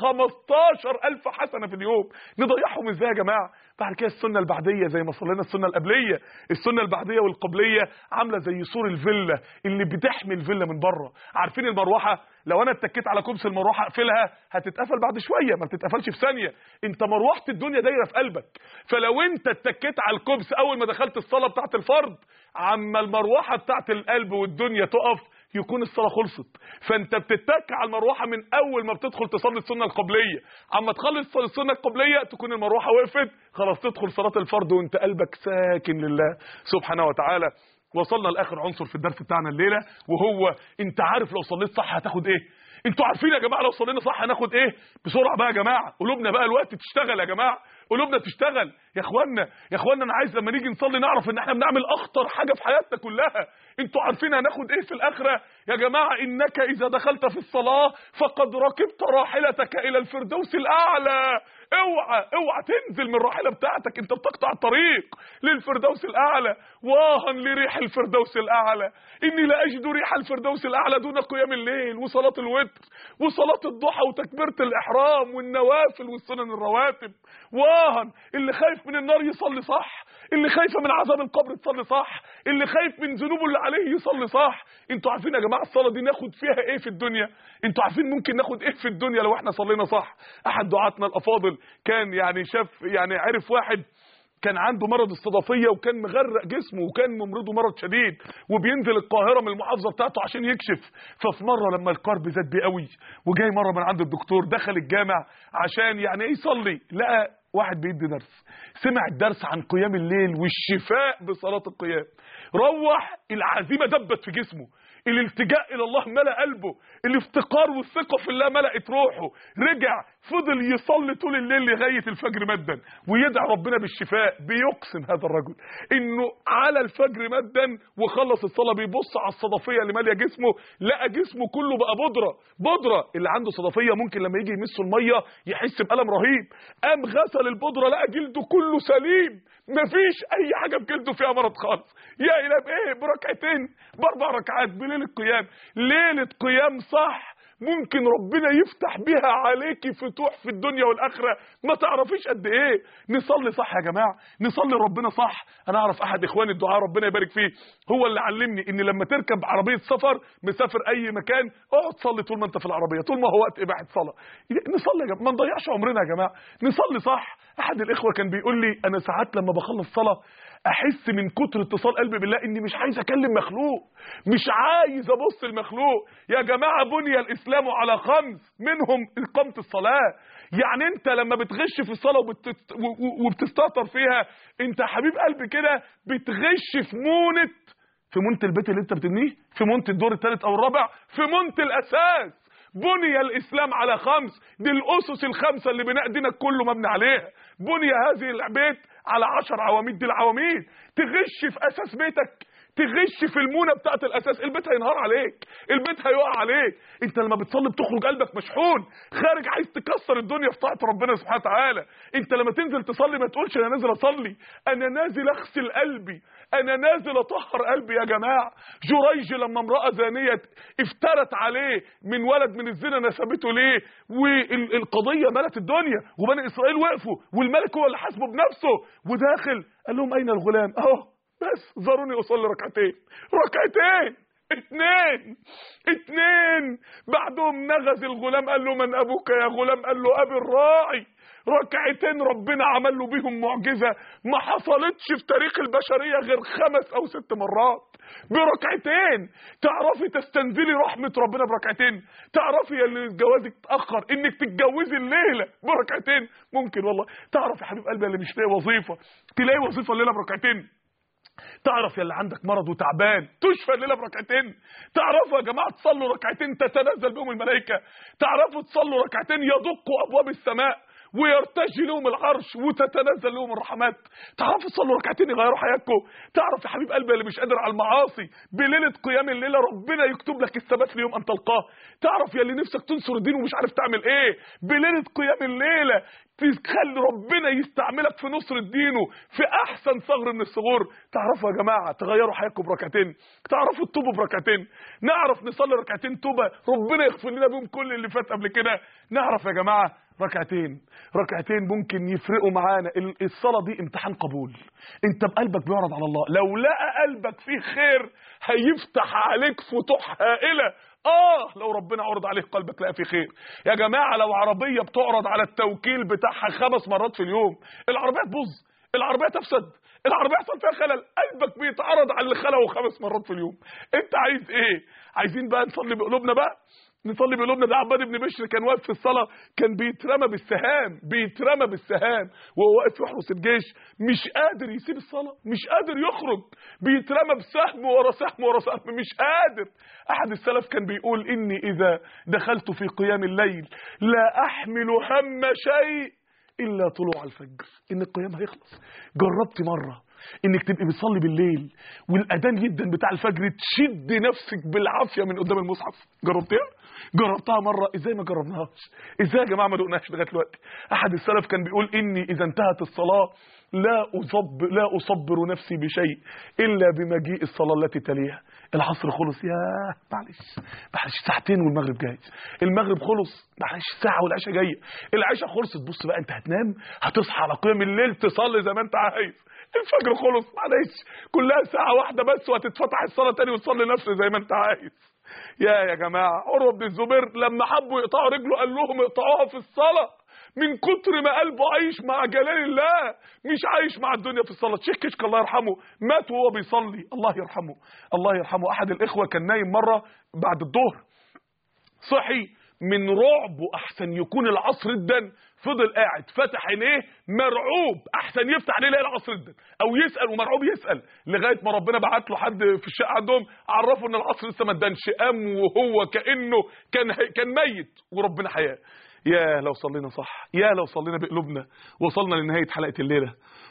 15000 حسنه في اليوم نضيعهم ازاي يا جماعه بعد كده السنه البعديه زي ما صلينا السنه القبليه السنه البعديه والقبليه عامله زي سور الفيلا اللي بتحمي الفيلا من بره عارفين المروحه لو انا اتكيت على كوبس المروحه اقفلها هتتقفل بعد شويه ما بتتقفلش في ثانيه انت مروحه الدنيا دايره في قلبك فلو انت اتكيت على الكوبس اول ما دخلت الصلاه بتاعه الفرض عما المروحه بتاعه القلب والدنيا تقف يكون الصلاه خلصت فانت بتتك على المروحه من اول ما بتدخل تصلي السنه القبليه اما تخلص السنه القبليه تكون المروحه وقفت خلاص تدخل صلاه الفرض وانت قلبك ساكن لله سبحانه وتعالى وصلنا لاخر عنصر في الدرس بتاعنا الليله وهو انت عارف لو صليت صح هتاخد ايه انتوا عارفين يا جماعه لو صلينا صح هناخد ايه بسرعه بقى يا جماعه قلوبنا بقى الوقت تشتغل يا جماعه قلوبنا تشتغل يا اخوانا يا اخوانا انا عايز لما نيجي نصلي نعرف ان احنا بنعمل اخطر حاجه في حياتنا كلها انتوا عارفين هناخد ايه في الاخره يا جماعه انك اذا دخلت في الصلاه فقد ركبت راحلتك الى الفردوس الاعلى اوعى اوعى تنزل من الراحله بتاعتك انت بتقطع الطريق للفردوس الاعلى واها لريح الفردوس الاعلى اني لا اجد ريح الفردوس الاعلى دون قيام الليل وصلاه الوتر وصلاه الضحى وتكبيره الاحرام والنوافل والسنن الرواتب واها اللي خايف من النار يصلي صح اللي خايفه من عذاب القبر تصلي صح اللي خايف من ذنوبه اللي عليه يصلي صح انتوا عارفين يا جماعه الصلاه دي ناخد فيها ايه في الدنيا انتوا عارفين ممكن ناخد ايه في الدنيا لو احنا صلينا صح احد دعاتنا الافاضل كان يعني شاف يعني عرف واحد كان عنده مرض الصدفية وكان مغرق جسمه وكان ممرضه مرض شديد وبينزل القاهرة من المحافظة بتاعته عشان يكشف ففي مرة لما الكرب زاد بيه قوي وجاي مرة من عند الدكتور دخل الجامع عشان يعني ايه يصلي لقى واحد بيدي درس سمع الدرس عن قيام الليل والشفاء بصلاة القيام روح العزيمة دبت في جسمه الالتجاء الى الله ملأ قلبه الافتقار والثقة في الله ملأت روحه رجع فضل يصلي طول الليل لغاية الفجر مدا ويدعي ربنا بالشفاء بيقسم هذا الرجل انه على الفجر مدا وخلص الصلاة بيبص على الصدفية اللي مالية جسمه لقى جسمه كله بقى بودرة بودرة اللي عنده صدفية ممكن لما يجي يمسه المية يحس بألم رهيب قام غسل البودرة لقى جلده كله سليم مفيش اي حاجة في جلده فيها مرض خالص يا اله بايه بركعتين باربع ركعات بليلة قيام ليلة قيام صح ممكن ربنا يفتح بيها عليكي فتوح في الدنيا والاخره ما تعرفيش قد ايه نصلي صح يا جماعه نصلي ربنا صح انا اعرف احد اخواني الدعاء ربنا يبارك فيه هو اللي علمني ان لما تركب عربيه سفر مسافر اي مكان اقعد صلي طول ما انت في العربيه طول ما هو وقت اباحه صلاه نصلي يا جماعه ما نضيعش عمرنا يا جماعه نصلي صح احد الاخوه كان بيقول لي انا ساعات لما بخلص صلاه احس من كتر اتصال قلبي بالله اني مش عايز اكلم مخلوق مش عايز ابص المخلوق يا جماعه بني الاسلام على خمس منهم اقامه الصلاه يعني انت لما بتغش في الصلاه وبتت... وبتستهتر فيها انت حبيب قلبي كده بتغش في مونه في مونه البيت اللي انت بتبنيه في مونه الدور الثالث او الرابع في مونه الاساس بني الاسلام على خمس دي الاسس الخمسه اللي بناء دينك كله مبني عليها بني هذه البيت على عشر عواميد دي العواميد تغش في اساس بيتك تغش في المونه بتاعت الاساس البيت هينهار عليك البيت هيقع عليك انت لما بتصلي بتخرج قلبك مشحون خارج عايز تكسر الدنيا في طاعه ربنا سبحانه وتعالى انت لما تنزل تصلي ما تقولش انا نازل اصلي انا نازل اغسل قلبي انا نازل اطهر قلبي يا جماعه جريج لما امراه زانيه افترت عليه من ولد من الزنا نسبته ليه والقضيه ملت الدنيا وبني اسرائيل وقفوا والملك هو اللي حاسبه بنفسه وداخل قال لهم اين الغلام اهو بس ذروني اصلي ركعتين ركعتين اتنين اتنين بعدهم نغز الغلام قال له من ابوك يا غلام قال له ابي الراعي ركعتين ربنا عمل له بيهم معجزة ما حصلتش في تاريخ البشرية غير خمس او ست مرات بركعتين تعرفي تستنزلي رحمة ربنا بركعتين تعرفي يا اللي جوازك اتأخر انك تتجوزي الليلة بركعتين ممكن والله تعرف يا حبيب قلبي اللي مش لاقي وظيفة تلاقي وظيفة الليلة بركعتين تعرف يا اللي عندك مرض وتعبان تشفى الليله بركعتين تعرفوا يا جماعه تصلوا ركعتين تتنزل بهم الملائكه تعرفوا تصلوا ركعتين يدقوا ابواب السماء ويرتجي لهم العرش وتتنزل لهم الرحمات تعرفوا تصلوا ركعتين يغيروا حياتكم تعرف يا حبيب قلبي اللي مش قادر على المعاصي بليله قيام الليله ربنا يكتب لك الثبات ليوم ان تلقاه تعرف يا اللي نفسك تنصر الدين ومش عارف تعمل ايه بليله قيام الليله تخلي ربنا يستعملك في نصر دينه في احسن ثغر من الثغور تعرفوا يا جماعه تغيروا حياتكم بركعتين تعرفوا تتوبوا بركعتين نعرف نصلي ركعتين توبه ربنا يغفر لنا بهم كل اللي فات قبل كده نعرف يا جماعه ركعتين ركعتين ممكن يفرقوا معانا ال- الصلاه دي امتحان قبول انت بقلبك بيعرض على الله لو لقى قلبك فيه خير هيفتح عليك فتوح هائله اه لو ربنا عرض عليك قلبك لقى فيه خير يا جماعه لو عربيه بتعرض على التوكيل بتاعها خمس مرات في اليوم العربيه تبوظ العربيه تفسد العربيه يحصل فيها خلل قلبك بيتعرض على اللي خلقه خمس مرات في اليوم انت عايز ايه عايزين بقى نصلي بقلوبنا بقى نصلي بقلوبنا ده عباد بن بشر كان واقف في الصلاه كان بيترمى بالسهام بيترمى بالسهام وهو واقف يحرس الجيش مش قادر يسيب الصلاه مش قادر يخرج بيترمى بسهم ورا سهم ورا سهم مش قادر احد السلف كان بيقول اني اذا دخلت في قيام الليل لا احمل هم شيء الا طلوع الفجر ان القيام هيخلص جربت مره انك تبقي بتصلي بالليل والاذان جدا بتاع الفجر تشد نفسك بالعافيه من قدام المصحف جربتها جربتها مره ازاي ما جربناهاش ازاي يا جماعه ما دقناش لغايه دلوقتي احد السلف كان بيقول اني اذا انتهت الصلاه لا أصب لا أصبر نفسي بشيء إلا بمجيء الصلاة التي تليها العصر خلص يا معلش معلش ساعتين والمغرب جاي المغرب خلص معلش ساعة والعشاء جاية العشاء خلصت بص بقى أنت هتنام هتصحى على قيام الليل تصلي زي ما أنت عايز الفجر خلص معلش كلها ساعة واحدة بس وهتتفتح الصلاة تاني وتصلي نفس زي ما أنت عايز يا يا جماعة عروة بن الزبير لما حبوا يقطعوا رجله قال لهم اقطعوها في الصلاة من كتر ما قلبه عايش مع جلال الله مش عايش مع الدنيا في الصلاة شيخ كشك الله يرحمه مات وهو بيصلي الله يرحمه الله يرحمه أحد الإخوة كان نايم مرة بعد الظهر صحي من رعب احسن يكون العصر الدن فضل قاعد فتح عينيه مرعوب احسن يفتح عينيه يلاقي العصر الدن او يسال ومرعوب يسال لغايه ما ربنا بعت له حد في الشقه عندهم عرفه ان العصر لسه ما ادنش قام وهو كانه كان كان ميت وربنا حياه يا لو صلينا صح يا لو صلينا بقلوبنا وصلنا لنهايه حلقه الليله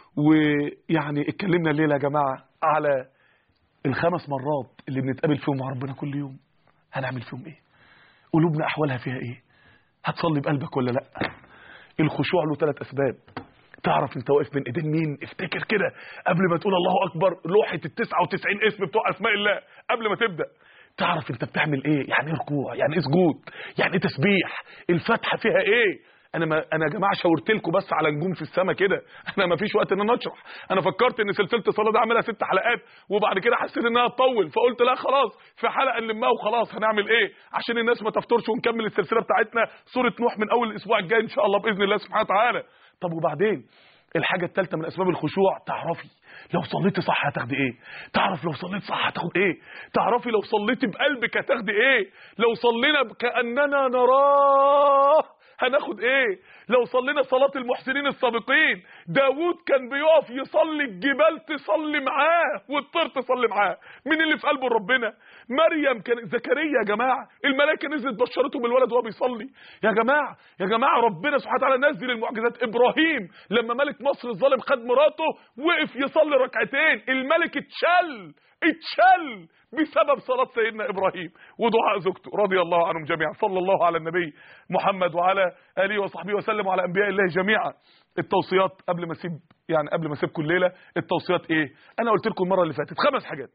ويعني اتكلمنا الليله يا جماعه على الخمس مرات اللي بنتقابل فيهم مع ربنا كل يوم هنعمل فيهم ايه قلوبنا احوالها فيها ايه هتصلي بقلبك ولا لا الخشوع له ثلاث اسباب تعرف انت واقف بين ايدين مين افتكر كده قبل ما تقول الله اكبر لوحه ال 99 اسم بتوع اسماء الله قبل ما تبدا تعرف انت بتعمل ايه يعني ايه ركوع يعني ايه سجود يعني ايه تسبيح الفاتحه فيها ايه انا ما انا يا جماعه شاورت لكم بس على نجوم في السماء كده انا ما فيش وقت ان انا اشرح انا فكرت ان سلسله الصلاه دي اعملها ست حلقات وبعد كده حسيت انها تطول فقلت لا خلاص في حلقه نلمها وخلاص هنعمل ايه عشان الناس ما تفطرش ونكمل السلسله بتاعتنا سوره نوح من اول الاسبوع الجاي ان شاء الله باذن الله سبحانه وتعالى طب وبعدين الحاجة الثالثة من أسباب الخشوع تعرفي لو صليتي صح هتاخدي إيه تعرف لو صليت صح هتاخد إيه تعرفي لو صليتي بقلبك هتاخدي إيه لو صلينا كأننا نراه هناخد ايه لو صلينا صلاة المحسنين السابقين داود كان بيقف يصلي الجبال تصلي معاه والطير تصلي معاه مين اللي في قلبه ربنا مريم كان زكريا يا جماعة الملائكة نزلت بشرته بالولد وهو بيصلي يا جماعة يا جماعة ربنا سبحانه وتعالى نزل المعجزات ابراهيم لما ملك مصر الظالم خد مراته وقف يصلي ركعتين الملك اتشل اتشل بسبب صلاة سيدنا إبراهيم ودعاء زوجته رضي الله عنهم جميعا صلى الله على النبي محمد وعلى آله وصحبه وسلم وعلى أنبياء الله جميعا التوصيات قبل ما اسيب يعني قبل ما اسيبكم الليله التوصيات ايه انا قلت لكم المره اللي فاتت خمس حاجات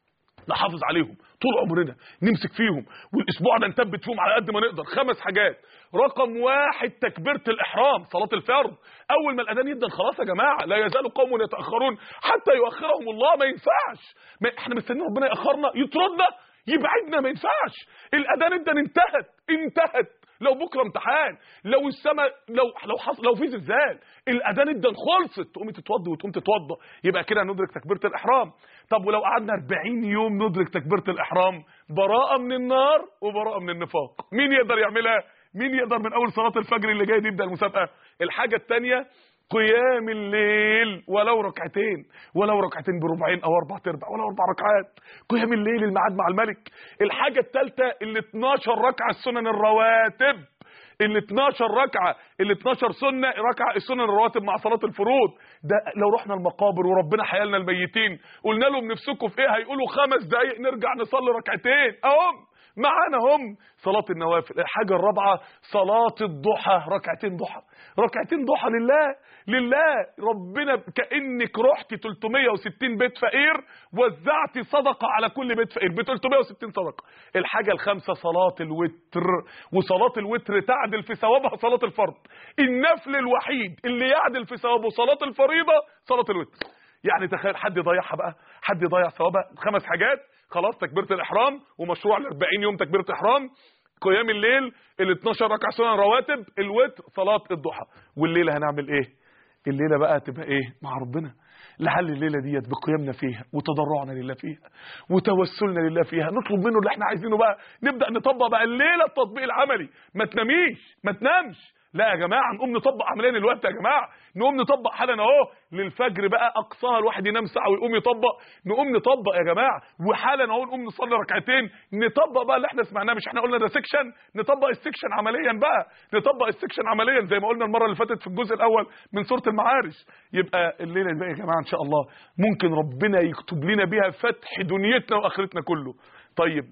نحافظ عليهم طول عمرنا نمسك فيهم والاسبوع ده نثبت فيهم على قد ما نقدر خمس حاجات رقم واحد تكبيره الاحرام صلاه الفرض اول ما الاذان يبدا خلاص يا جماعه لا يزال قوم يتاخرون حتى يؤخرهم الله ما ينفعش ما احنا مستنيين ربنا ياخرنا يطردنا يبعدنا ما ينفعش الاذان ادى انتهت انتهت لو بكره امتحان لو السماء لو لو حصل لو في زلزال الاذان ادن خلصت تقومي تتوضي وتقوم تتوضى يبقى كده ندرك تكبيره الاحرام طب ولو قعدنا 40 يوم ندرك تكبيره الاحرام براءه من النار وبراءه من النفاق مين يقدر يعملها مين يقدر من اول صلاه الفجر اللي جاي دي يبدا المسابقه الحاجه الثانيه قيام الليل ولو ركعتين ولو ركعتين بربعين او اربع ارباع ولو اربع ركعات قيام الليل الميعاد مع الملك الحاجه الثالثه ال 12 ركعه السنن الرواتب ال 12 ركعه ال 12 سنه ركعه السنن الرواتب مع صلاه الفروض ده لو رحنا المقابر وربنا حيالنا الميتين قلنا لهم نفسكم في ايه هيقولوا خمس دقايق نرجع نصلي ركعتين اهم معانا هم صلاة النوافل الحاجة الرابعة صلاة الضحى ركعتين ضحى ركعتين ضحى لله لله ربنا كأنك رحت 360 بيت فقير وزعتي صدقة على كل بيت فقير ب 360 صدقة الحاجة الخامسة صلاة الوتر وصلاة الوتر تعدل في ثوابها صلاة الفرض النفل الوحيد اللي يعدل في ثوابه صلاة الفريضة صلاة الوتر يعني تخيل حد يضيعها بقى حد يضيع ثوابها خمس حاجات خلاص تكبيره الاحرام ومشروع ال 40 يوم تكبيره احرام قيام الليل ال 12 ركعه سنن رواتب الوتر صلاه الضحى والليله هنعمل ايه الليله بقى تبقى ايه مع ربنا لعل الليله ديت بقيامنا فيها وتضرعنا لله فيها وتوسلنا لله فيها نطلب منه اللي احنا عايزينه بقى نبدا نطبق بقى الليله التطبيق العملي ما تناميش ما تنامش لا يا جماعه نقوم نطبق عمليا الوقت يا جماعه نقوم نطبق حالا اهو للفجر بقى اقصاها الواحد ينام ساعه ويقوم يطبق نقوم نطبق يا جماعه وحالا اهو نقوم نصلي ركعتين نطبق بقى اللي احنا سمعناه مش احنا قلنا ده سيكشن نطبق السيكشن عمليا بقى نطبق السيكشن عمليا زي ما قلنا المره اللي فاتت في الجزء الاول من سوره المعارج يبقى الليله دي يا جماعه ان شاء الله ممكن ربنا يكتب لنا بيها فتح دنيتنا واخرتنا كله طيب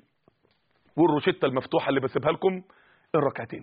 والروشته المفتوحه اللي بسيبها لكم الركعتين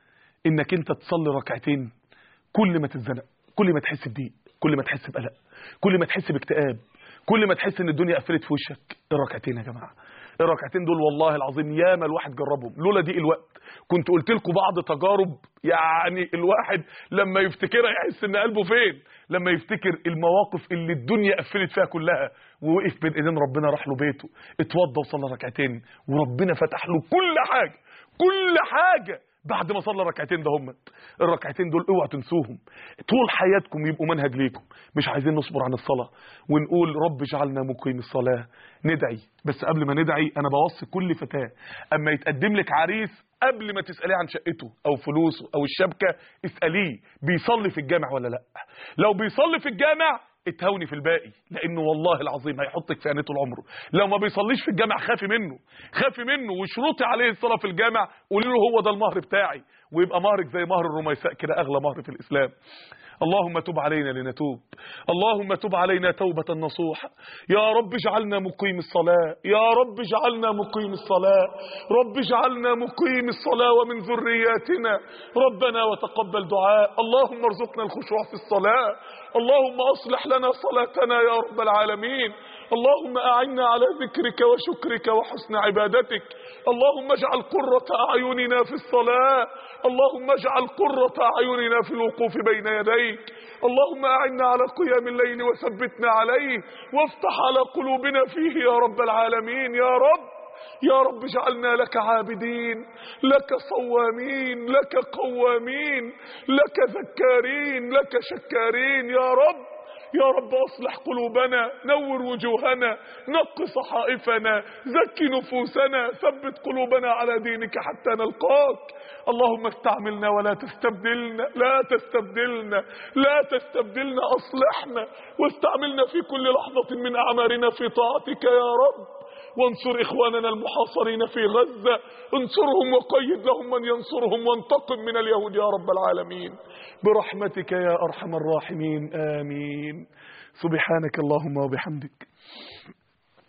انك انت تصلي ركعتين كل ما تتزنق كل ما تحس بضيق كل ما تحس بقلق كل ما تحس باكتئاب كل ما تحس ان الدنيا قفلت في وشك الركعتين يا جماعه الركعتين دول والله العظيم ياما الواحد جربهم لولا دي الوقت كنت قلت لكم بعض تجارب يعني الواحد لما يفتكرها يحس ان قلبه فين لما يفتكر المواقف اللي الدنيا قفلت فيها كلها ووقف بين ايدين ربنا راح له بيته اتوضى وصلى ركعتين وربنا فتح له كل حاجه كل حاجه بعد ما صلى ركعتين ده هم الركعتين دول اوعوا تنسوهم طول حياتكم يبقوا منهج ليكم مش عايزين نصبر عن الصلاة ونقول رب اجعلنا مقيم الصلاة ندعي بس قبل ما ندعي انا بوصي كل فتاة اما يتقدم لك عريس قبل ما تسأليه عن شقته او فلوسه او الشبكة اسأليه بيصلي في الجامع ولا لا لو بيصلي في الجامع اتهوني في الباقي لانه والله العظيم هيحطك في عينيه طول عمره لو ما بيصليش في الجامع خافي منه خافي منه وشروطي عليه الصلاه في الجامع قولي له هو ده المهر بتاعي ويبقى مهرك زي مهر الرميساء كده اغلى مهر في الاسلام اللهم تب علينا لنتوب اللهم تب علينا توبة نصوحة يا رب اجعلنا مقيم الصلاة يا رب اجعلنا مقيم الصلاة رب اجعلنا مقيم الصلاة ومن ذرياتنا ربنا وتقبل دعاء اللهم ارزقنا الخشوع في الصلاة اللهم اصلح لنا صلاتنا يا رب العالمين اللهم أعنا على ذكرك وشكرك وحسن عبادتك اللهم اجعل قرة أعيننا في الصلاة اللهم اجعل قرة أعيننا في الوقوف بين يديك اللهم أعنا على قيام الليل وثبتنا عليه وافتح على قلوبنا فيه يا رب العالمين يا رب يا رب اجعلنا لك عابدين لك صوامين لك قوامين لك ذكارين لك شكارين يا رب يا رب اصلح قلوبنا نور وجوهنا نق صحائفنا زك نفوسنا ثبت قلوبنا على دينك حتى نلقاك اللهم استعملنا ولا تستبدلنا لا تستبدلنا لا تستبدلنا اصلحنا واستعملنا في كل لحظة من اعمارنا في طاعتك يا رب وانصر إخواننا المحاصرين في غزة انصرهم وقيد لهم من ينصرهم وانتقم من اليهود يا رب العالمين برحمتك يا أرحم الراحمين آمين سبحانك اللهم وبحمدك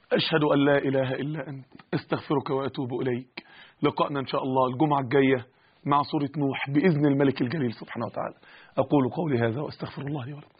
أشهد أن لا إله إلا أنت استغفرك وأتوب إليك لقاءنا إن شاء الله الجمعة الجاية مع سورة نوح بإذن الملك الجليل سبحانه وتعالى أقول قولي هذا وأستغفر الله لي ولكم